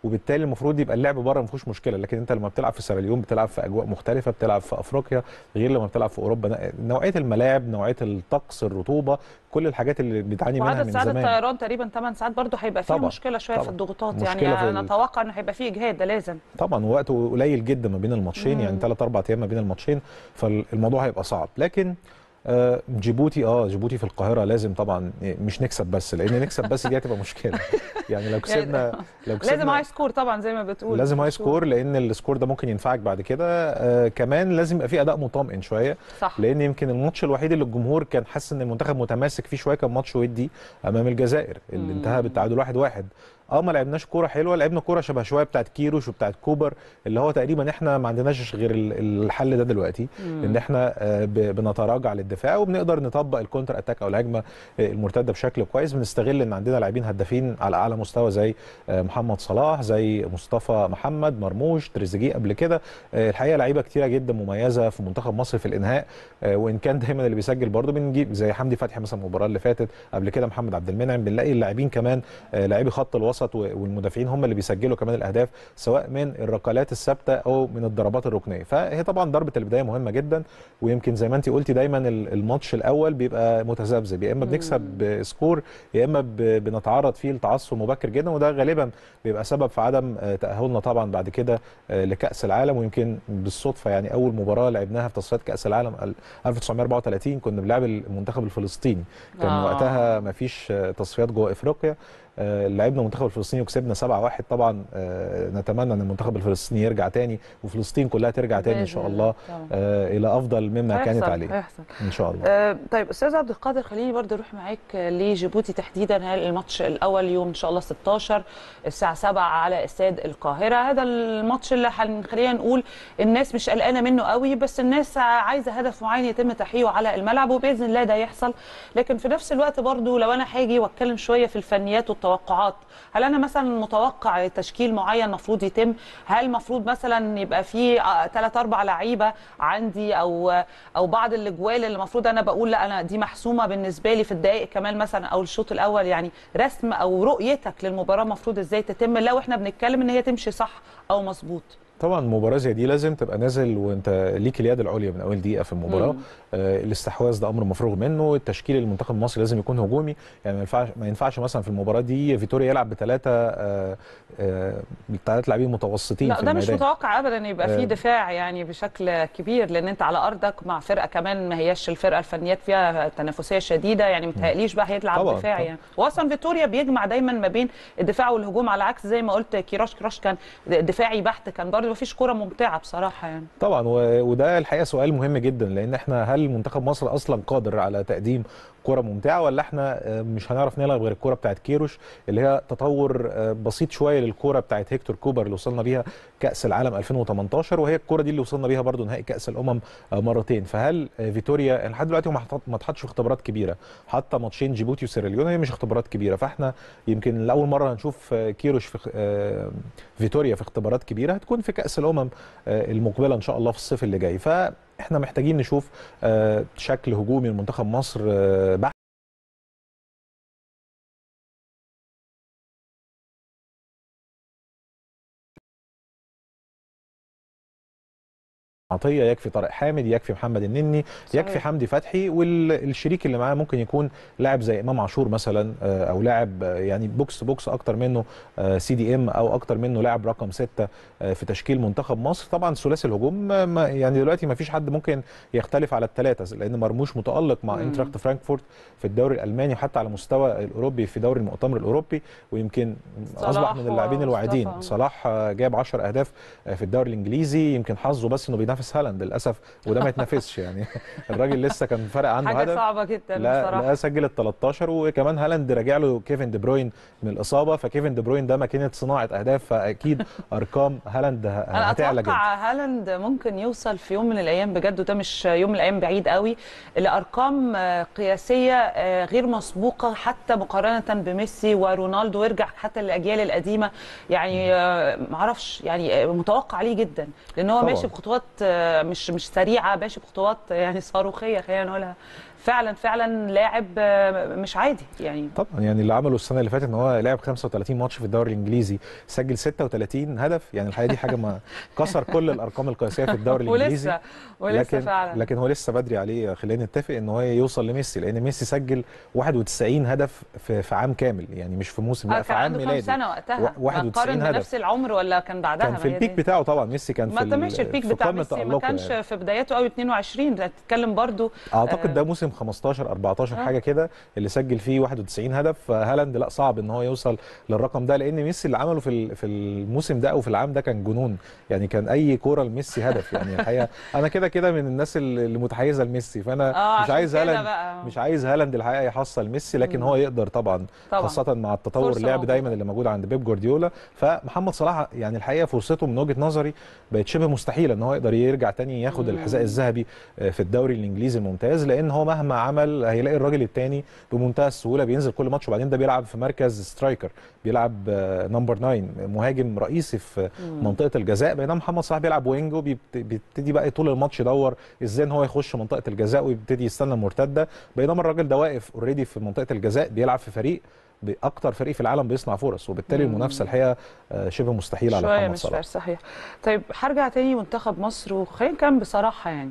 وبالتالي المفروض يبقى اللعب بره ما فيهوش مشكله لكن انت لما بتلعب في سيراليون بتلعب في اجواء مختلفه بتلعب في افريقيا غير لما بتلعب في اوروبا نوعيه الملاعب نوعيه الطقس الرطوبه كل الحاجات اللي بتعاني منها وعدد من ساعات زمان الطيران تقريبا 8 ساعات برضه هيبقى فيه طبعاً، مشكله شويه في طبعاً. الضغوطات مشكلة يعني في ال- نتوقع انه هيبقى فيه اجهاد ده لازم طبعا وقت قليل جدا ما بين الماتشين يعني ثلاث اربع ايام ما بين الماتشين فالموضوع هيبقى صعب لكن آه، جيبوتي اه جيبوتي في القاهره لازم طبعا مش نكسب بس لان نكسب بس دي هتبقى مشكله يعني لو كسبنا لو كسبنا لازم هاي سكور طبعا زي ما بتقول لازم هاي سكور لان السكور ده ممكن ينفعك بعد كده آه كمان لازم يبقى فيه اداء مطمئن شويه صح لان يمكن الماتش الوحيد اللي الجمهور كان حاسس ان المنتخب متماسك فيه شويه كان ماتش ودي امام الجزائر اللي مم. انتهى بالتعادل واحد واحد اه ما لعبناش كوره حلوه لعبنا كوره شبه شويه بتاعت كيروش وبتاعت كوبر اللي هو تقريبا احنا ما عندناش غير ال- الحل ده دلوقتي مم. ان احنا آه، ب- بنتراجع للدفاع وبنقدر نطبق الكونتر اتاك او الهجمه آه، المرتده بشكل كويس بنستغل ان عندنا لاعبين هدافين على اعلى مستوى زي آه، محمد صلاح زي مصطفى محمد مرموش تريزيجيه قبل كده آه، الحقيقه لعيبه كتيره جدا مميزه في منتخب مصر في الانهاء آه، وان كان دايما اللي بيسجل برضه بنجيب زي حمدي فتحي مثلا المباراه اللي فاتت قبل كده محمد عبد المنعم بنلاقي اللاعبين كمان آه، لاعبي خط الوسط و- والمدافعين هم اللي بيسجلوا كمان الاهداف سواء من الركلات الثابته او من الضربات الركنيه فهي طبعا ضربه البدايه مهمه جدا ويمكن زي ما انت قلتي دايما ال- الماتش الاول بيبقى متذبذب يا اما بنكسب بسكور يا اما ب- بنتعرض فيه لتعثر مبكر جدا وده غالبا بيبقى سبب في عدم آه، تاهلنا طبعا بعد كده آه، لكاس العالم ويمكن بالصدفه يعني اول مباراه لعبناها في تصفيات كاس العالم ال- 1934 كنا بنلعب المنتخب الفلسطيني كان آه. وقتها ما فيش آه، تصفيات جوه افريقيا آه، لعبنا المنتخب الفلسطيني وكسبنا 7-1 طبعا آه، نتمنى ان المنتخب الفلسطيني يرجع تاني وفلسطين كلها ترجع تاني ان شاء بإذن الله طبعاً. آه، الى افضل مما كانت هيحصل- عليه هيحصل ان شاء الله آه، طيب استاذ عبد القادر خليني برضه اروح معاك آه، لجيبوتي تحديدا هل الماتش الاول يوم ان شاء الله 16 الساعه 7 على استاد القاهره هذا الماتش اللي هن- خلينا نقول الناس مش قلقانه منه قوي بس الناس عايزه هدف معين يتم تحقيقه على الملعب وباذن الله ده يحصل لكن في نفس الوقت برضه لو انا هاجي واتكلم شويه في الفنيات والتوقعات هل انا مثلا متوقع تشكيل معين المفروض يتم هل المفروض مثلا يبقى في ثلاث اربع لعيبه عندي او او بعض الاجوال اللي المفروض انا بقول لا انا دي محسومه بالنسبه لي في الدقائق كمان مثلا او الشوط الاول يعني رسم او رؤيتك للمباراه المفروض ازاي تتم لو احنا بنتكلم ان هي تمشي صح او مظبوط طبعا مباراه زي دي لازم تبقى نازل وانت ليك اليد العليا من اول دقيقه في المباراه مم. آه الاستحواذ ده امر مفروغ منه التشكيل المنتخب المصري لازم يكون هجومي يعني ما ينفعش ما ينفعش مثلا في المباراه دي فيتوريا يلعب بثلاثه آه آه ثلاث لاعبين متوسطين لا في ده مش الميدان متوقع ابدا يبقى في آه. دفاع يعني بشكل كبير لان انت على ارضك مع فرقه كمان ما هياش الفرقه الفنيات فيها تنافسيه شديده يعني متهيأليش بقى هيلعب طبعاً، دفاع طبعاً. يعني واصلا فيتوريا بيجمع دايما ما بين الدفاع والهجوم على عكس زي ما قلت كيروش كيروش كان دفاعي بحت كان برضه ما فيش كوره ممتعه بصراحه يعني طبعا و- وده الحقيقه سؤال مهم جدا لان احنا هل منتخب مصر اصلا قادر على تقديم كره ممتعه ولا احنا آه، مش هنعرف نلعب غير الكره بتاعت كيروش اللي هي تطور آه، بسيط شويه للكره بتاعت هيكتور كوبر اللي وصلنا بيها كاس العالم 2018 وهي الكره دي اللي وصلنا بيها برضو نهائي كاس الامم آه، مرتين فهل آه، فيتوريا لحد دلوقتي هو ما حط- ما اتحطش في اختبارات كبيره حتى ماتشين جيبوتي وسيراليون هي مش اختبارات كبيره فاحنا يمكن لاول مره هنشوف آه، كيروش في آه، فيتوريا في اختبارات كبيره هتكون في كاس الامم آه، المقبله ان شاء الله في الصيف اللي جاي فاحنا محتاجين نشوف آه، شكل هجومي لمنتخب مصر آه، بحت عطيه يكفي طارق حامد يكفي محمد النني صحيح. يكفي حمدي فتحي والشريك اللي معاه ممكن يكون لاعب زي امام عاشور مثلا آه، او لاعب آه، يعني بوكس تو بوكس اكتر منه سي دي ام او اكتر منه لاعب رقم ستة آه، في تشكيل منتخب مصر طبعا ثلاثي الهجوم آه، ما- يعني دلوقتي ما فيش حد ممكن يختلف على الثلاثه لان مرموش متالق مع مم. انتراخت فرانكفورت في الدوري الالماني وحتى على مستوى الاوروبي في دوري المؤتمر الاوروبي ويمكن صلاح اصبح من اللاعبين ومصطفى. الواعدين صلاح آه، جاب 10 اهداف آه، في الدوري الانجليزي يمكن حظه بس انه بينافس هالاند للاسف وده ما يتنافسش يعني الراجل لسه كان فارق عنه حاجه هدف صعبه جدا لا بصراحه لا سجل ال 13 وكمان هالاند راجع له كيفن دي بروين من الاصابه فكيفن دي بروين ده ماكينه صناعه اهداف فاكيد ارقام هالاند ه- انا هتعلى جدا اتوقع هالاند ممكن يوصل في يوم من الايام بجد وده مش يوم من الايام بعيد قوي لارقام آه، قياسيه آه، غير مسبوقه حتى مقارنه بميسي ورونالدو ويرجع حتى للاجيال القديمه يعني آه، معرفش يعني آه، متوقع عليه جدا لان هو طبعاً. ماشي بخطوات آه، آه، مش مش سريعه ماشي بخطوات يعني صاروخيه خلينا نقولها فعلا فعلا لاعب آه، مش عادي يعني طبعا يعني اللي عمله السنه اللي فاتت ان هو لعب 35 ماتش في الدوري الانجليزي سجل 36 هدف يعني الحقيقه دي حاجه ما كسر كل الارقام القياسيه في الدوري الانجليزي ولسه ولسه لكن فعلا لكن هو لسه بدري عليه خلينا نتفق ان هو يوصل لميسي لان ميسي سجل 91 هدف في, في عام كامل يعني مش في موسم آه، لا في كان عام عنده كام ميلادي سنه وقتها و- 91 قارن هدف. بنفس العمر ولا كان بعدها كان ما في هي البيك دي. بتاعه طبعا ميسي كان ما في تمش ال- البيك في بتاع قمة ميسي ما تألقه كانش يعني. في بداياته قوي 22 ده تتكلم برضو اعتقد آه. ده موسم 15 14 آه. حاجه كده اللي سجل فيه 91 هدف فهالاند لا صعب ان هو يوصل للرقم ده لان ميسي اللي عمله في ال- في الموسم ده او في العام ده كان جنون يعني كان اي كوره لميسي هدف يعني الحقيقه انا كده كده من الناس اللي اللي متحيزه لميسي فانا اه مش عشان عايز كده هالاند بقى. مش عايز هالاند الحقيقه يحصل ميسي لكن مم. هو يقدر طبعا, طبعا. خاصه مع التطور فرصة اللعب موجودة. دايما اللي موجود عند بيب جوارديولا فمحمد صلاح يعني الحقيقه فرصته من وجهه نظري بقت شبه مستحيله ان هو يقدر يرجع تاني ياخد مم. الحذاء الذهبي آه، في الدوري الانجليزي الممتاز لان هو مهما عمل هيلاقي الراجل التاني بمنتهى السهوله بينزل كل ماتش وبعدين ده بيلعب في مركز سترايكر بيلعب نمبر 9 مهاجم رئيسي في مم. منطقه الجزاء بينما محمد صلاح بيلعب وينج وبيبتدي بقى طول الماتش يدور ازاي ان هو يخش منطقه الجزاء ويبتدي يستنى المرتده بينما الراجل ده واقف اوريدي في منطقه الجزاء بيلعب في فريق باكتر فريق في العالم بيصنع فرص وبالتالي مم. المنافسه الحقيقه آه، شبه مستحيله على شويه محمد مش صلاح فارق صحيح طيب هرجع تاني منتخب مصر وخلينا نتكلم بصراحه يعني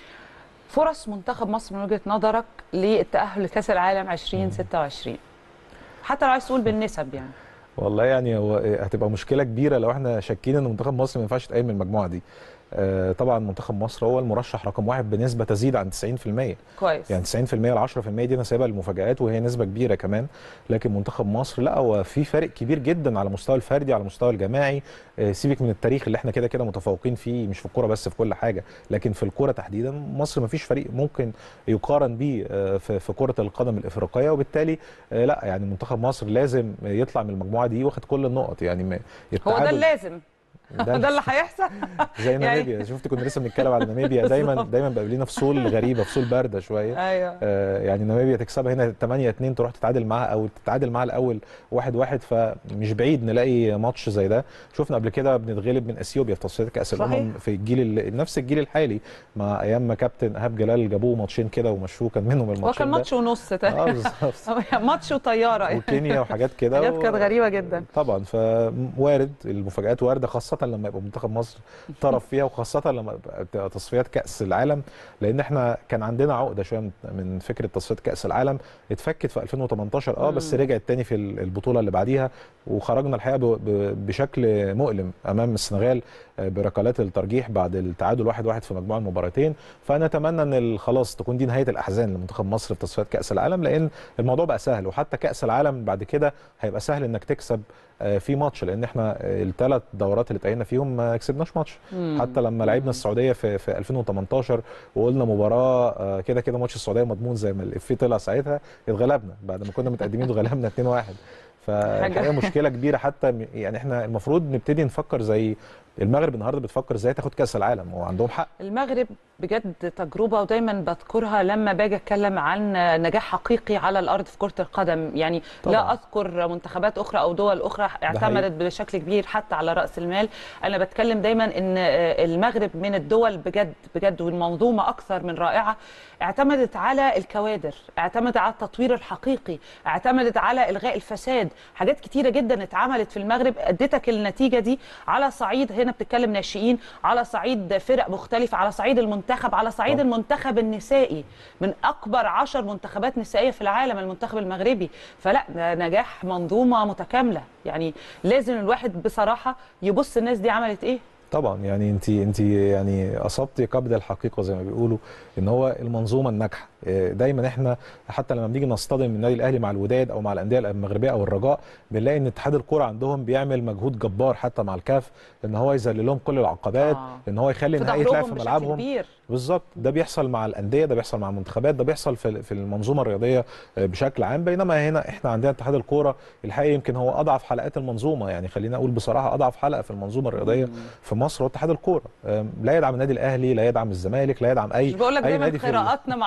فرص منتخب مصر من وجهه نظرك للتاهل لكاس العالم 2026 حتى لو عايز تقول بالنسب يعني والله يعني هو هتبقى مشكله كبيره لو احنا شاكين ان منتخب مصر ما ينفعش يتقيم من المجموعه دي آه، طبعا منتخب مصر هو المرشح رقم واحد بنسبه تزيد عن 90% كويس يعني 90% ل 10% دي انا سايبها للمفاجآت وهي نسبه كبيره كمان لكن منتخب مصر لا هو في فرق كبير جدا على المستوى الفردي على المستوى الجماعي آه، سيبك من التاريخ اللي احنا كده كده متفوقين فيه مش في الكوره بس في كل حاجه لكن في الكوره تحديدا مصر ما فيش فريق ممكن يقارن بيه آه، في في كره القدم الافريقيه وبالتالي آه، لا يعني منتخب مصر لازم يطلع من المجموعه دي واخد كل النقط يعني ما- هو ده التعادل- اللازم ده اللي هيحصل زي يعني- ناميبيا شفت كنا لسه بنتكلم على ناميبيا دايما بالظبط. دايما بقى لنا فصول غريبه فصول بارده شويه ايوه آه، يعني ناميبيا تكسبها هنا 8 2 تروح تتعادل معاها او تتعادل معاها الاول 1 1 فمش بعيد نلاقي ماتش زي ده شفنا قبل كده بنتغلب من اثيوبيا في تصفيات كاس صحيح. الامم في الجيل ال- نفس الجيل الحالي مع ايام ما كابتن ايهاب جلال جابوه ماتشين كده ومشوه كان منهم هو الماتشين كان ده. ماتش ونص اه تقريبا بالظبط ماتش وطياره يعني وكينيا وحاجات كده حاجات و- كانت غريبه جدا طبعا فوارد المفاجآت وارده خاصه لما يبقى منتخب مصر طرف فيها وخاصه لما يبقى تبقى تصفيات كاس العالم لان احنا كان عندنا عقده شويه من- من فكره تصفيات كاس العالم اتفكت في 2018 اه بس مم. رجعت تاني في ال- البطوله اللي بعديها وخرجنا الحقيقه ب- ب- بشكل مؤلم امام السنغال آه، بركلات الترجيح بعد التعادل 1-1 في مجموع المباراتين فنتمنى ان ال- خلاص تكون دي نهايه الاحزان لمنتخب مصر في تصفيات كاس العالم لان الموضوع بقى سهل وحتى كاس العالم بعد كده هيبقى سهل انك تكسب آه، في ماتش لان احنا الثلاث دورات اللي اتأهلنا فيهم ما كسبناش ماتش مم. حتى لما لعبنا السعوديه في في 2018 وقلنا مباراه آه، كده كده ماتش السعوديه مضمون زي ما الافيه طلع ساعتها اتغلبنا بعد ما كنا متقدمين وغلبنا 2-1 فالحقيقه مشكله كبيره حتى م- يعني احنا المفروض نبتدي نفكر زي المغرب النهارده بتفكر ازاي تاخد كاس العالم وعندهم حق المغرب بجد تجربة ودايما بذكرها لما باجي اتكلم عن نجاح حقيقي على الارض في كرة القدم يعني طبعاً. لا اذكر منتخبات اخرى او دول اخرى اعتمدت بشكل كبير حتى على راس المال انا بتكلم دايما ان المغرب من الدول بجد بجد والمنظومة اكثر من رائعة اعتمدت على الكوادر اعتمدت على التطوير الحقيقي اعتمدت على الغاء الفساد حاجات كتيرة جدا اتعملت في المغرب ادتك النتيجة دي على صعيد هنا بتتكلم ناشئين على صعيد فرق مختلفة على صعيد المنتخب على صعيد طبعا. المنتخب النسائي من أكبر عشر منتخبات نسائية في العالم المنتخب المغربي فلا ده نجاح منظومة متكاملة يعني لازم الواحد بصراحة يبص الناس دي عملت إيه طبعا يعني انت انت يعني اصبتي قبض الحقيقه زي ما بيقولوا ان هو المنظومه الناجحه إيه، دايما احنا حتى لما بنيجي نصطدم من النادي الاهلي مع الوداد او مع الانديه المغربيه او الرجاء بنلاقي ان اتحاد الكوره عندهم بيعمل مجهود جبار حتى مع الكاف ان هو يذلل لهم كل العقبات آه. ان هو يخلي في النهائي يتلعب ظهرهم في بشكل ملعبهم كبير بالظبط ده بيحصل مع الانديه ده بيحصل مع المنتخبات ده بيحصل في في المنظومه الرياضيه آه، بشكل عام بينما هنا احنا عندنا اتحاد الكوره الحقيقه يمكن هو اضعف حلقات المنظومه يعني خلينا اقول بصراحه اضعف حلقه في المنظومه الرياضيه في مصر هو اتحاد الكوره آم، لا يدعم النادي الاهلي لا يدعم الزمالك لا يدعم اي مش بقول لك اي دايما نادي في ال- قراءاتنا مع بعض بتبقى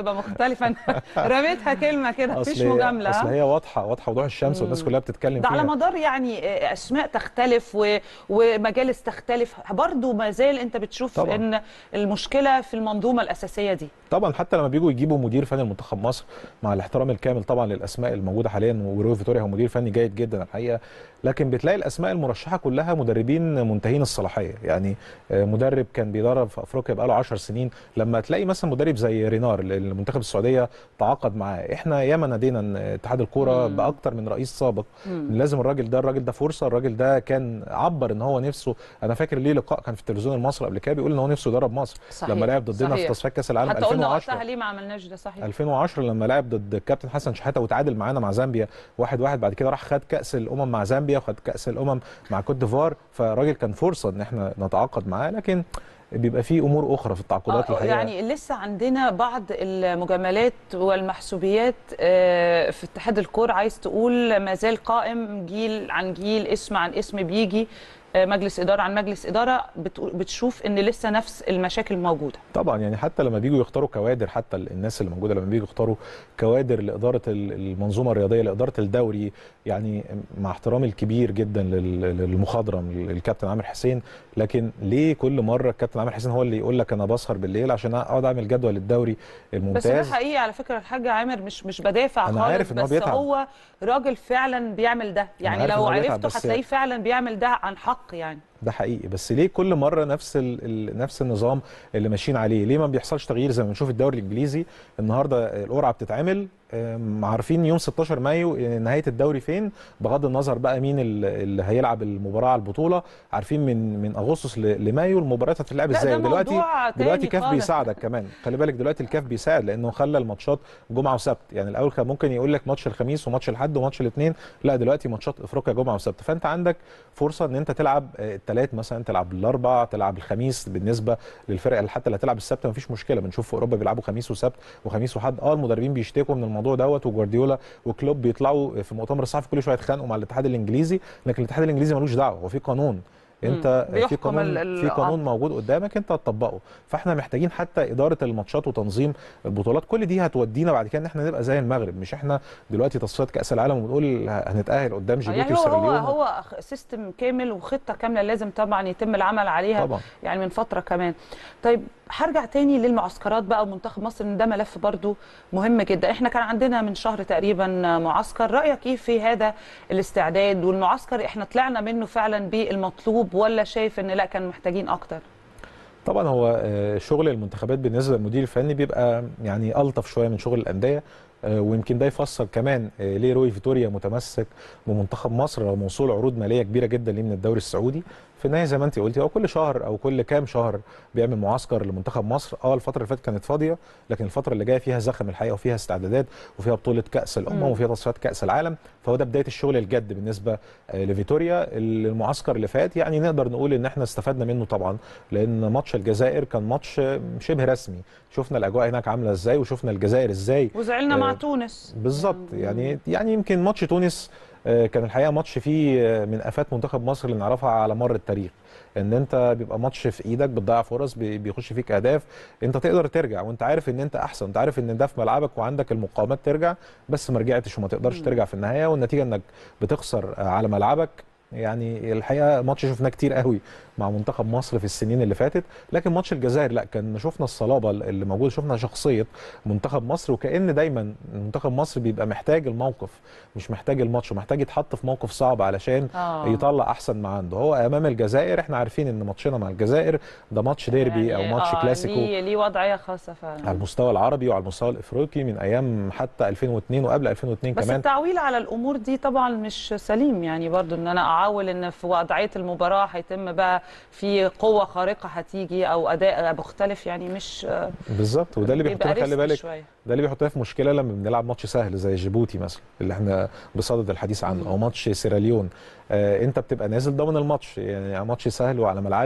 تبقى مختلفه أنا رميتها كلمه كده مفيش أصل- مجامله اصل ها؟ هي واضحه واضحه وضوح الشمس والناس كلها بتتكلم ده فيها على مدار يعني اسماء تختلف و... ومجالس تختلف برضه ما زال انت بتشوف طبعاً. ان المشكله في المنظومه الاساسيه دي طبعا حتى لما بيجوا يجيبوا مدير فني لمنتخب مصر مع الاحترام الكامل طبعا للاسماء الموجوده حاليا وروي فيتوريا هو مدير فني جيد جدا الحقيقه لكن بتلاقي الاسماء المرشحه كلها مدربين منتهين الصلاحيه يعني آه، مدرب كان بيدرب في افريقيا بقاله 10 سنين لما تلاقي مثلا مدرب زي رينار اللي المنتخب السعوديه تعاقد معاه احنا ياما نادينا إن اتحاد الكوره مم. باكتر من رئيس سابق مم. إن لازم الراجل ده الراجل ده فرصه الراجل ده كان عبر ان هو نفسه انا فاكر ليه لقاء كان في التلفزيون المصري قبل كده بيقول ان هو نفسه يدرب مصر صحيح. لما لعب ضدنا في صحيح. تصفيات كاس العالم حتى قلنا 2010 وقتها ليه ما عملناش ده صحيح 2010 لما لعب ضد الكابتن حسن شحاته وتعادل معانا مع زامبيا واحد واحد بعد كده راح خد كاس الامم مع زامبيا وخد كاس الامم مع كوت ديفوار فالراجل كان فرصه ان احنا نتعاقد معاه لكن بيبقى في امور اخرى في التعاقدات آه، الحقيقه يعني لسه عندنا بعض المجاملات والمحسوبيات آه، في اتحاد الكوره عايز تقول ما زال قائم جيل عن جيل اسم عن اسم بيجي آه، مجلس اداره عن مجلس اداره بتقول- بتشوف ان لسه نفس المشاكل موجوده طبعا يعني حتى لما بيجوا يختاروا كوادر حتى الناس اللي موجوده لما بيجوا يختاروا كوادر لاداره ال- المنظومه الرياضيه لاداره الدوري يعني مع احترامي الكبير جدا لل- للمخضرم الكابتن عامر حسين لكن ليه كل مره الكابتن عامر حسين هو اللي يقول لك انا بسهر بالليل عشان اقعد اعمل جدول الدوري بس ده الممتاز حقيقي على فكره الحاج عامر مش مش بدافع أنا خالص عارف إن هو بس بيتعب. هو راجل فعلا بيعمل ده يعني عارف إن لو هو بيتعب، عرفته بس- هتلاقيه فعلا بيعمل ده عن حق يعني ده حقيقي بس ليه كل مره نفس ال... ال... نفس النظام اللي ماشيين عليه ليه ما بيحصلش تغيير زي ما بنشوف الدوري الانجليزي النهارده القرعه بتتعمل آم، عارفين يوم 16 مايو آه، نهايه الدوري فين بغض النظر بقى مين ال- اللي هيلعب المباراه على البطوله عارفين من من اغسطس ل- لمايو المباريات هتتلعب لا، ازاي ده ودلوقتي موضوع تاني دلوقتي كاف خالص. بيساعدك كمان خلي بالك دلوقتي الكاف بيساعد لانه خلى الماتشات جمعه وسبت يعني الاول كان ممكن يقول لك ماتش الخميس وماتش الاحد وماتش الاثنين لا دلوقتي ماتشات افريقيا جمعه وسبت فانت عندك فرصه ان انت تلعب الثلاث مثلا تلعب الاربع تلعب الخميس بالنسبه للفرق اللي حتى اللي هتلعب السبت مفيش مشكله بنشوف في اوروبا بيلعبوا خميس وسبت وخميس وحد اه المدربين بيشتكوا من الموضوع دوت وجوارديولا وكلوب بيطلعوا في مؤتمر الصحفي كل شويه يتخانقوا مع الاتحاد الانجليزي لكن الاتحاد الانجليزي ملوش دعوه هو في قانون انت في بيحكم قانون ال- ال- في قانون موجود قدامك انت هتطبقه فاحنا محتاجين حتى اداره الماتشات وتنظيم البطولات كل دي هتودينا بعد كده ان احنا نبقى زي المغرب مش احنا دلوقتي تصفيات كاس العالم وبنقول هنتاهل قدام جيبوتي يعني هو هو وسيراليون هو سيستم كامل وخطه كامله لازم طبعا يتم العمل عليها طبعا يعني من فتره كمان طيب هرجع تاني للمعسكرات بقى ومنتخب مصر ان ده ملف برضو مهم جدا احنا كان عندنا من شهر تقريبا معسكر رايك ايه في هذا الاستعداد والمعسكر احنا طلعنا منه فعلا بالمطلوب ولا شايف ان لا كان محتاجين اكتر طبعا هو آه، شغل المنتخبات بالنسبه للمدير الفني بيبقى يعني الطف شويه من شغل الانديه آه، ويمكن ده يفسر كمان آه، ليه روي فيتوريا متمسك بمنتخب مصر رغم وصول عروض ماليه كبيره جدا ليه من الدوري السعودي في النهايه زي ما انت قلتي هو كل شهر او كل كام شهر بيعمل معسكر لمنتخب مصر اه الفتره اللي فاتت كانت فاضيه لكن الفتره اللي جايه فيها زخم الحقيقه وفيها استعدادات وفيها بطوله كاس الامم مم. وفيها تصفيات كاس العالم فهو ده بدايه الشغل الجد بالنسبه آه، لفيتوريا المعسكر اللي فات يعني نقدر نقول ان احنا استفدنا منه طبعا لان ماتش الجزائر كان ماتش آه، شبه رسمي شفنا الاجواء هناك عامله ازاي وشفنا الجزائر ازاي وزعلنا آه، مع تونس بالظبط يعني يعني يمكن ماتش تونس آه، كان الحقيقه ماتش فيه آه، من افات منتخب مصر اللي نعرفها على مر التاريخ ان انت بيبقى ماتش في ايدك بتضيع فرص بي- بيخش فيك اهداف انت تقدر ترجع وانت عارف ان انت احسن انت عارف ان ده في ملعبك وعندك المقاومات ترجع بس ما رجعتش وما تقدرش ترجع في النهايه والنتيجه انك بتخسر آه، على ملعبك يعني الحقيقه ماتش شفناه كتير قوي مع منتخب مصر في السنين اللي فاتت لكن ماتش الجزائر لا كان شفنا الصلابه اللي موجوده شفنا شخصيه منتخب مصر وكأن دايما منتخب مصر بيبقى محتاج الموقف مش محتاج الماتش ومحتاج يتحط في موقف صعب علشان آه. يطلع احسن ما عنده هو امام الجزائر احنا عارفين ان ماتشنا مع الجزائر ده ماتش ديربي يعني او ماتش آه، كلاسيكو ليه ليه وضعيه خاصه على فعلا المستوى العربي وعلى المستوى الافريقي من ايام حتى 2002 وقبل 2002 بس كمان التعويل على الامور دي طبعا مش سليم يعني برضو ان انا اعول ان في وضعيه المباراه هيتم بقى في قوه خارقه هتيجي او اداء مختلف يعني مش بالظبط وده اللي بيبقى بيحطنا خلي ريسك بالك شوية. ده اللي بيحطنا في مشكله لما بنلعب ماتش سهل زي جيبوتي مثلا اللي احنا بصدد الحديث عنه او ماتش سيراليون آه انت بتبقى نازل ضامن الماتش يعني ماتش سهل وعلى ملعبي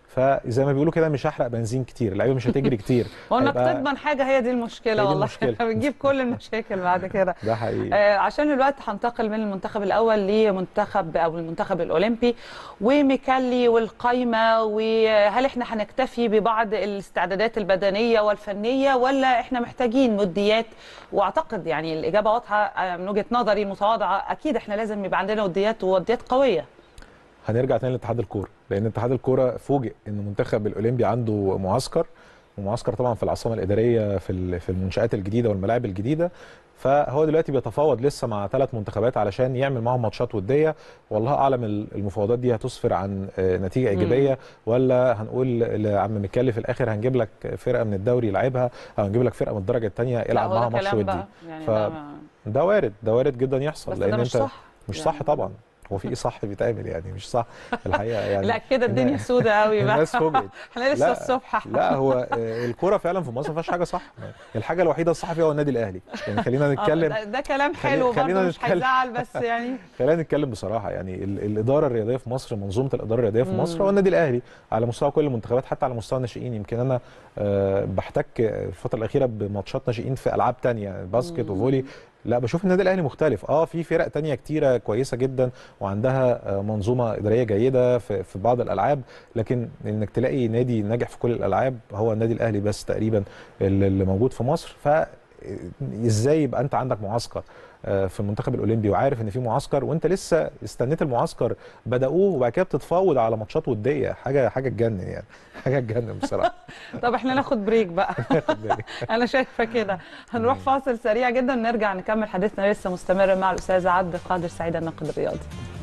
فزي ما بيقولوا كده مش هحرق بنزين كتير اللعيبه مش هتجري كتير هو انك هيبقى- تضمن حاجه هي دي المشكله هي دي والله المشكلة. بتجيب كل المشاكل بعد كده ده حقيقي آه، عشان الوقت هنتقل من المنتخب الاول لمنتخب او المنتخب الاولمبي وميكالي والقايمه وهل احنا هنكتفي ببعض الاستعدادات البدنيه والفنيه ولا احنا محتاجين وديات واعتقد يعني الاجابه واضحه آه، من وجهه نظري المتواضعه اكيد احنا لازم يبقى عندنا وديات ووديات قويه هنرجع تاني لاتحاد الكوره لان اتحاد الكوره فوجئ ان المنتخب الاولمبي عنده معسكر ومعسكر طبعا في العاصمه الاداريه في ال- في المنشات الجديده والملاعب الجديده فهو دلوقتي بيتفاوض لسه مع ثلاث منتخبات علشان يعمل معاهم ماتشات وديه والله اعلم ال- المفاوضات دي هتسفر عن آه، نتيجه ايجابيه ولا هنقول لعم مكلي في الاخر هنجيب لك فرقه من الدوري يلعبها او هنجيب لك فرقه من الدرجه الثانيه لا، يلعب هو ده معاها ماتش كلام ودي بقى. يعني ف- ده ما- ده وارد ده وارد جدا يحصل بس لان ده مش انت صح. مش يعني- صح طبعا هو في ايه صح بيتعمل يعني مش صح الحقيقه يعني لا كده الدنيا الناس- سودة قوي بقى الناس فوجئت احنا لسه لا، الصبح لا هو آه، الكوره فعلا في مصر ما فيهاش حاجه صح الحاجه الوحيده الصح فيها هو النادي الاهلي يعني خلينا آه، نتكلم ده, ده كلام خلي- حلو خلينا برضه مش نتكلم. هيزعل بس يعني خلينا نتكلم بصراحه يعني ال- الاداره الرياضيه في مصر منظومه الاداره الرياضيه في مم. مصر هو النادي الاهلي على مستوى كل المنتخبات حتى على مستوى الناشئين يمكن انا آه، بحتك الفتره الاخيره بماتشات ناشئين في العاب تانية باسكت مم. وفولي لا بشوف النادي الاهلي مختلف اه في فرق تانية كتيره كويسه جدا وعندها آه، منظومه اداريه جيده في في بعض الالعاب لكن انك تلاقي نادي ناجح في كل الالعاب هو النادي الاهلي بس تقريبا اللي اللي موجود في مصر ف ازاي يبقى انت عندك معسكر آه، في المنتخب الاولمبي وعارف ان في معسكر وانت لسه استنيت المعسكر بداوه وبعد كده بتتفاوض على ماتشات وديه حاجه حاجه تجنن يعني حاجه تجنن بصراحه طب احنا ناخد بريك بقى خد بالك. انا شايفه كده هنروح فاصل سريع جدا ونرجع نكمل حديثنا لسه مستمر مع الاستاذ عبد القادر سعيد الناقد الرياضي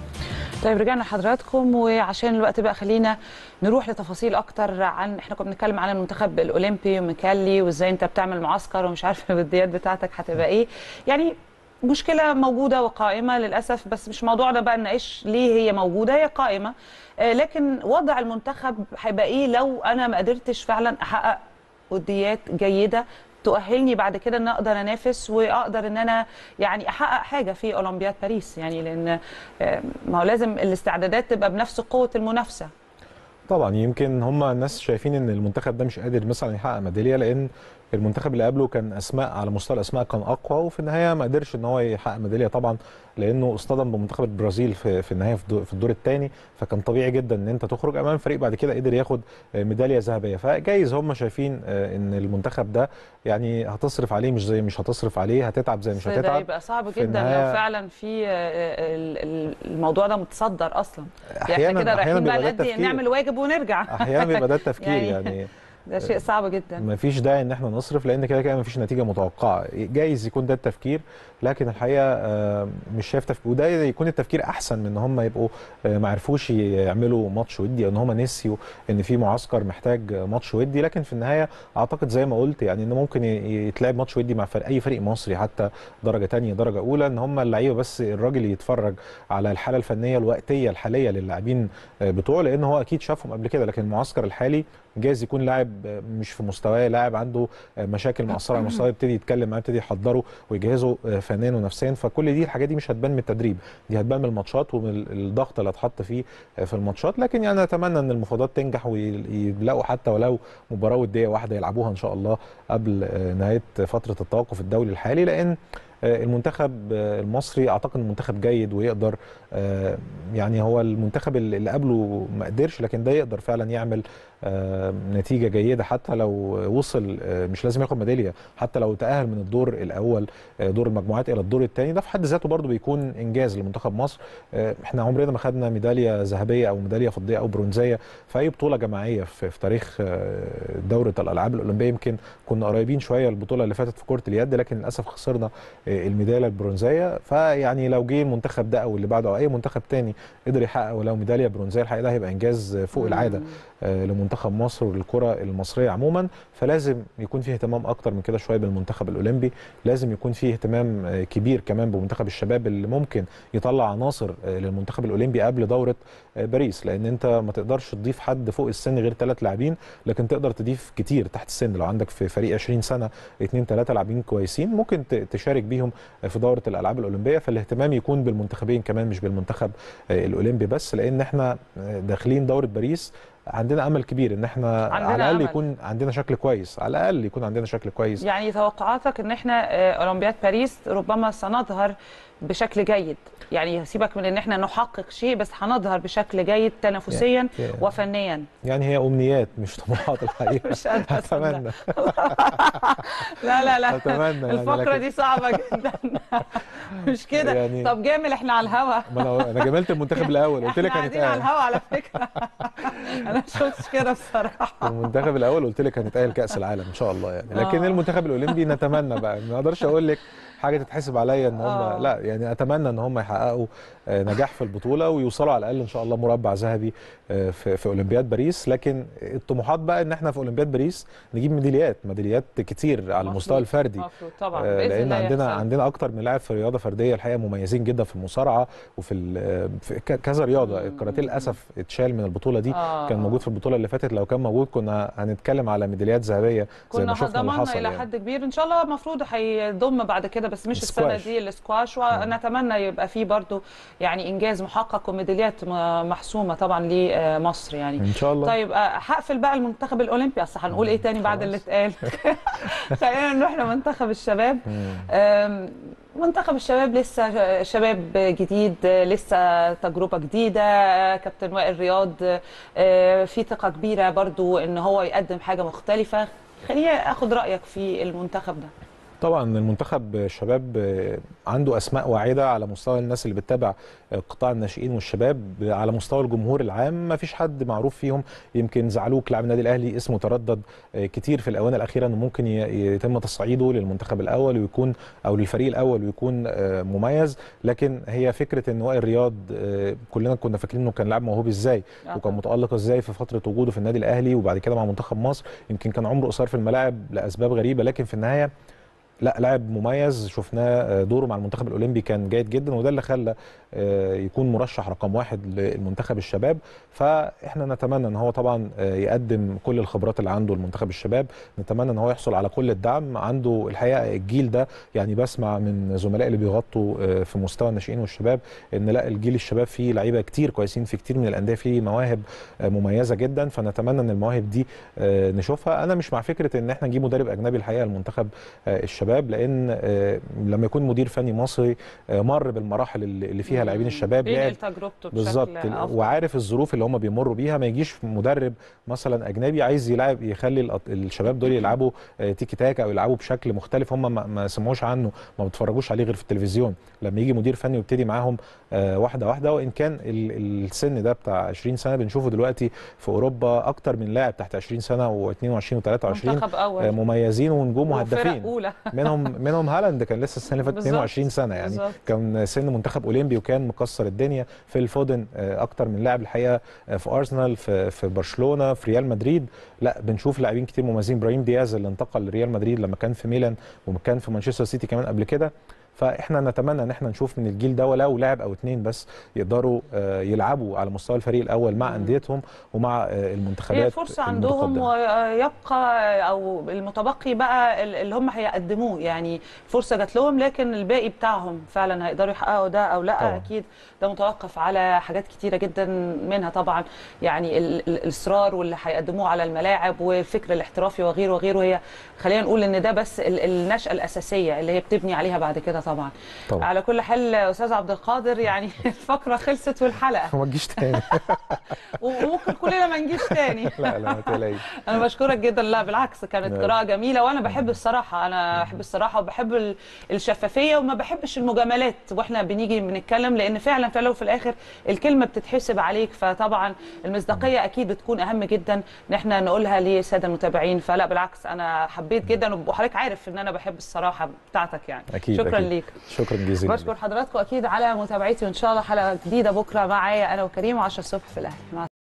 طيب رجعنا لحضراتكم وعشان الوقت بقى خلينا نروح لتفاصيل اكتر عن احنا كنا بنتكلم عن المنتخب الاولمبي وميكالي وازاي انت بتعمل معسكر ومش عارف البديات بتاعتك هتبقى ايه يعني مشكله موجوده وقائمه للاسف بس مش موضوعنا بقى نناقش ليه هي موجوده هي قائمه آه، لكن وضع المنتخب هيبقى ايه لو انا ما قدرتش فعلا احقق وديات جيده تؤهلني بعد كده ان اقدر انافس واقدر ان انا يعني احقق حاجه في اولمبياد باريس يعني لان آه، ما هو لازم الاستعدادات تبقى بنفس قوه المنافسه طبعا يمكن هم الناس شايفين ان المنتخب ده مش قادر مثلا يحقق ميداليه لان المنتخب اللي قبله كان اسماء على مستوى الاسماء كان اقوى وفي النهايه ما قدرش ان هو يحقق ميداليه طبعا لانه اصطدم بمنتخب البرازيل في في النهايه في الدو- في الدور الثاني فكان طبيعي جدا ان انت تخرج امام فريق بعد كده قدر ياخد آه، ميداليه ذهبيه فجايز هم شايفين آه، ان المنتخب ده يعني هتصرف عليه مش زي مش هتصرف عليه هتتعب زي مش بس ده هتتعب يبقى صعب في جدا لو النهاية- فعلا في آه، ال- ال- الموضوع ده متصدر اصلا يعني احيانا احنا كده احيانا رايحين بقى بيبقى ده نأدي التفكير نعمل واجب ونرجع احيانا بيبقى ده التفكير يعني- يعني ده شيء صعب جدا ما فيش داعي ان احنا نصرف لان كده كده ما فيش نتيجه متوقعه جايز يكون ده التفكير لكن الحقيقه آه، مش شايف تفكير وده يكون التفكير احسن من ان هم يبقوا آه، ما عرفوش يعملوا ماتش ودي او ان هم نسيوا ان في معسكر محتاج ماتش ودي لكن في النهايه اعتقد زي ما قلت يعني ان ممكن ي- يتلعب ماتش ودي مع فريق اي فريق مصري حتى درجه تانية درجه اولى ان هم اللعيبه بس الراجل يتفرج على الحاله الفنيه الوقتيه الحاليه للاعبين آه، بتوعه لان هو اكيد شافهم قبل كده لكن المعسكر الحالي جايز يكون لاعب آه، مش في مستواه لاعب عنده آه، مشاكل مؤثره على مستواه يبتدي يتكلم معاه يبتدي يحضره ويجهزه آه، فنيا ونفسيا فكل دي الحاجات دي مش هتبان من التدريب دي هتبان من الماتشات ومن الضغط اللي هتحط فيه آه، في الماتشات لكن يعني اتمنى ان المفاوضات تنجح ويلاقوا حتى ولو مباراه وديه واحده يلعبوها ان شاء الله قبل آه، نهايه فتره التوقف الدولي الحالي لان آه، المنتخب آه، المصري اعتقد منتخب جيد ويقدر آه، يعني هو المنتخب اللي اللي قبله ما قدرش لكن ده يقدر فعلا يعمل آه، نتيجه جيده حتى لو وصل آه، مش لازم ياخد ميداليه حتى لو تاهل من الدور الاول آه، دور المجموعات الى الدور الثاني ده في حد ذاته برضو بيكون انجاز لمنتخب مصر آه، احنا عمرنا ما خدنا ميداليه ذهبيه او ميداليه فضيه او برونزيه في اي بطوله جماعيه في, في تاريخ آه، دوره الالعاب الاولمبيه يمكن كنا قريبين شويه البطوله اللي فاتت في كره اليد لكن للاسف خسرنا آه، الميداليه البرونزيه فيعني لو جه المنتخب ده او اللي بعده او اي منتخب تاني قدر يحقق ولو ميداليه برونزيه الحقيقه ده هيبقى انجاز فوق العاده آه، لمنتخب مصر وللكره المصريه عموما فلازم يكون فيه اهتمام اكتر من كده شويه بالمنتخب الاولمبي لازم يكون فيه اهتمام آه، كبير كمان بمنتخب الشباب اللي ممكن يطلع عناصر آه، للمنتخب الاولمبي قبل دوره آه، باريس لان انت ما تقدرش تضيف حد فوق السن غير ثلاث لاعبين لكن تقدر تضيف كتير تحت السن لو عندك في فريق 20 سنه اثنين ثلاثه لاعبين كويسين ممكن ت- تشارك بيهم في دوره الالعاب الاولمبيه فالاهتمام يكون بالمنتخبين كمان مش بالمنتخب آه، الاولمبي بس لان احنا آه، داخلين دوره باريس عندنا امل كبير ان احنا عندنا على الاقل أمل. يكون عندنا شكل كويس على الاقل يكون عندنا شكل كويس يعني توقعاتك ان احنا آه، اولمبياد باريس ربما سنظهر بشكل جيد يعني سيبك من ان احنا نحقق شيء بس هنظهر بشكل جيد تنافسيا يعني- وفنيا يعني هي امنيات مش طموحات الحقيقه مش قادرة أصدق. اتمنى لا لا لا أتمنى يعني، الفقره لكن- دي صعبه جدا مش كده يعني- طب جامل احنا على الهوا ما انا انا جملت المنتخب الاول قلت لك احنا قاعدين على هنتقال الهوا على فكره انا ما شفتش كده بصراحه المنتخب الاول قلت لك هنتقال كاس العالم ان شاء الله يعني لكن آه. المنتخب الاولمبي نتمنى بقى ما اقدرش اقول لك حاجه تتحسب عليا ان آه. هم لا يعني اتمنى ان هم يحققوا آه، نجاح في البطوله ويوصلوا على الاقل ان شاء الله مربع ذهبي آه، في في اولمبياد باريس لكن الطموحات بقى ان احنا في اولمبياد باريس نجيب ميداليات ميداليات كتير على المستوى مفروض. الفردي مفروض طبعا آه، بإذن لان الله عندنا يحصل. عندنا اكتر من لاعب في رياضه فرديه الحقيقه مميزين جدا في المصارعه وفي ال- في ك- كذا رياضه الكاراتيه للاسف اتشال من البطوله دي آه، كان آه. موجود في البطوله اللي فاتت لو كان موجود كنا هنتكلم على ميداليات ذهبيه زي كنا ما شفنا اللي ضمننا حصل الى يعني. حد كبير ان شاء الله المفروض هيضم بعد كده بس مش السنه السكواش. دي السكواش ونتمنى يبقى فيه برضو يعني انجاز محقق وميداليات م- محسومه طبعا لمصر يعني ان شاء الله طيب آه، هقفل بقى المنتخب الاولمبي اصل هنقول ايه تاني بعد اللي اتقال خلينا نروح لمنتخب الشباب آم، منتخب الشباب لسه شباب جديد لسه تجربه جديده كابتن وائل رياض آه، في ثقه كبيره برضو ان هو يقدم حاجه مختلفه خليني اخد رايك في المنتخب ده طبعا المنتخب الشباب آه، عنده اسماء واعده على مستوى الناس اللي بتتابع آه، قطاع الناشئين والشباب على مستوى الجمهور العام ما فيش حد معروف فيهم يمكن زعلوك لاعب النادي الاهلي اسمه تردد آه، كتير في الاونه الاخيره انه ممكن ي- يتم تصعيده للمنتخب الاول ويكون او للفريق الاول ويكون آه، مميز لكن هي فكره ان وائل رياض آه، كلنا كنا فاكرين انه كان لاعب موهوب ازاي آه وكان متالق ازاي في فتره وجوده في النادي الاهلي وبعد كده مع منتخب مصر يمكن كان عمره قصير في الملاعب لاسباب غريبه لكن في النهايه لا لاعب مميز شفناه آه، دوره مع المنتخب الاولمبي كان جيد جدا وده اللي خلى آه، يكون مرشح رقم واحد للمنتخب الشباب فاحنا نتمنى ان هو طبعا آه، يقدم كل الخبرات اللي عنده المنتخب الشباب نتمنى ان هو يحصل على كل الدعم عنده الحقيقه الجيل ده يعني بسمع من زملائي اللي بيغطوا آه، في مستوى الناشئين والشباب ان لا الجيل الشباب فيه لعيبه كتير كويسين في كتير من الانديه فيه مواهب آه، مميزه جدا فنتمنى ان المواهب دي آه، نشوفها انا مش مع فكره ان احنا نجيب مدرب اجنبي الحقيقه المنتخب آه، الشباب لان آه، لما يكون مدير فني مصري آه، مر بالمراحل اللي اللي فيها لاعبين الشباب بينقل لعب تجربته بالظبط بشكل أفضل. وعارف الظروف اللي هم بيمروا بيها ما يجيش مدرب مثلا اجنبي عايز يلعب يخلي الأط- الشباب دول يلعبوا آه، تيكي تاكا او يلعبوا بشكل مختلف هم ما, ما سمعوش عنه ما بيتفرجوش عليه غير في التلفزيون لما يجي مدير فني ويبتدي معاهم آه، واحده واحده وان كان ال- السن ده بتاع 20 سنه بنشوفه دلوقتي في اوروبا اكتر من لاعب تحت 20 سنه و22 و23 منتخب أول. مميزين ونجوم وفرق وهدافين أولى. منهم منهم هالاند كان لسه السنه اللي فاتت بالظبط. 22 سنه يعني بالظبط. كان سن منتخب اولمبي وكان مكسر الدنيا فيل فودن آه، اكتر من لاعب الحقيقه آه، في ارسنال في في برشلونه في ريال مدريد لا بنشوف لاعبين كتير مميزين ابراهيم دياز اللي انتقل لريال مدريد لما كان في ميلان وكان في مانشستر سيتي كمان قبل كده فاحنا نتمنى ان احنا نشوف من الجيل ده ولو لاعب او اتنين بس يقدروا آه، يلعبوا على مستوى الفريق الاول مع انديتهم ومع آه، المنتخبات هي فرصة المتقدمة. عندهم ويبقى أو المتبقي بقى اللي هم هيقدموه يعني فرصة جات لهم لكن الباقي بتاعهم فعلا هيقدروا يحققوا ده أو لا طبعاً. أكيد ده متوقف على حاجات كتيرة جدا منها طبعا يعني ال- ال- الإصرار واللي هيقدموه على الملاعب والفكر الاحترافي وغيره وغيره هي خلينا نقول إن ده بس ال- النشأة الأساسية اللي هي بتبني عليها بعد كده طبعا طبعاً. على كل حال أستاذ عبد القادر يعني الفقرة خلصت والحلقة ما تجيش تاني وممكن كلنا ما نجيش تاني لا لا ما تقلقيش انا بشكرك جدا لا بالعكس كانت لا. قراءه جميله وانا بحب الصراحه انا بحب الصراحه وبحب ال- الشفافيه وما بحبش المجاملات واحنا بنيجي بنتكلم لان فعلا في الاول وفي الاخر الكلمه بتتحسب عليك فطبعا المصداقيه اكيد بتكون اهم جدا ان احنا نقولها للساده المتابعين فلا بالعكس انا حبيت جدا وحضرتك عارف ان انا بحب الصراحه بتاعتك يعني اكيد شكرا أكيد. ليك شكرا جزيلا بشكر حضراتكم اكيد على متابعتي وان شاء الله حلقه جديده بكره معايا انا وكريم و10 الصبح في الاهلي مع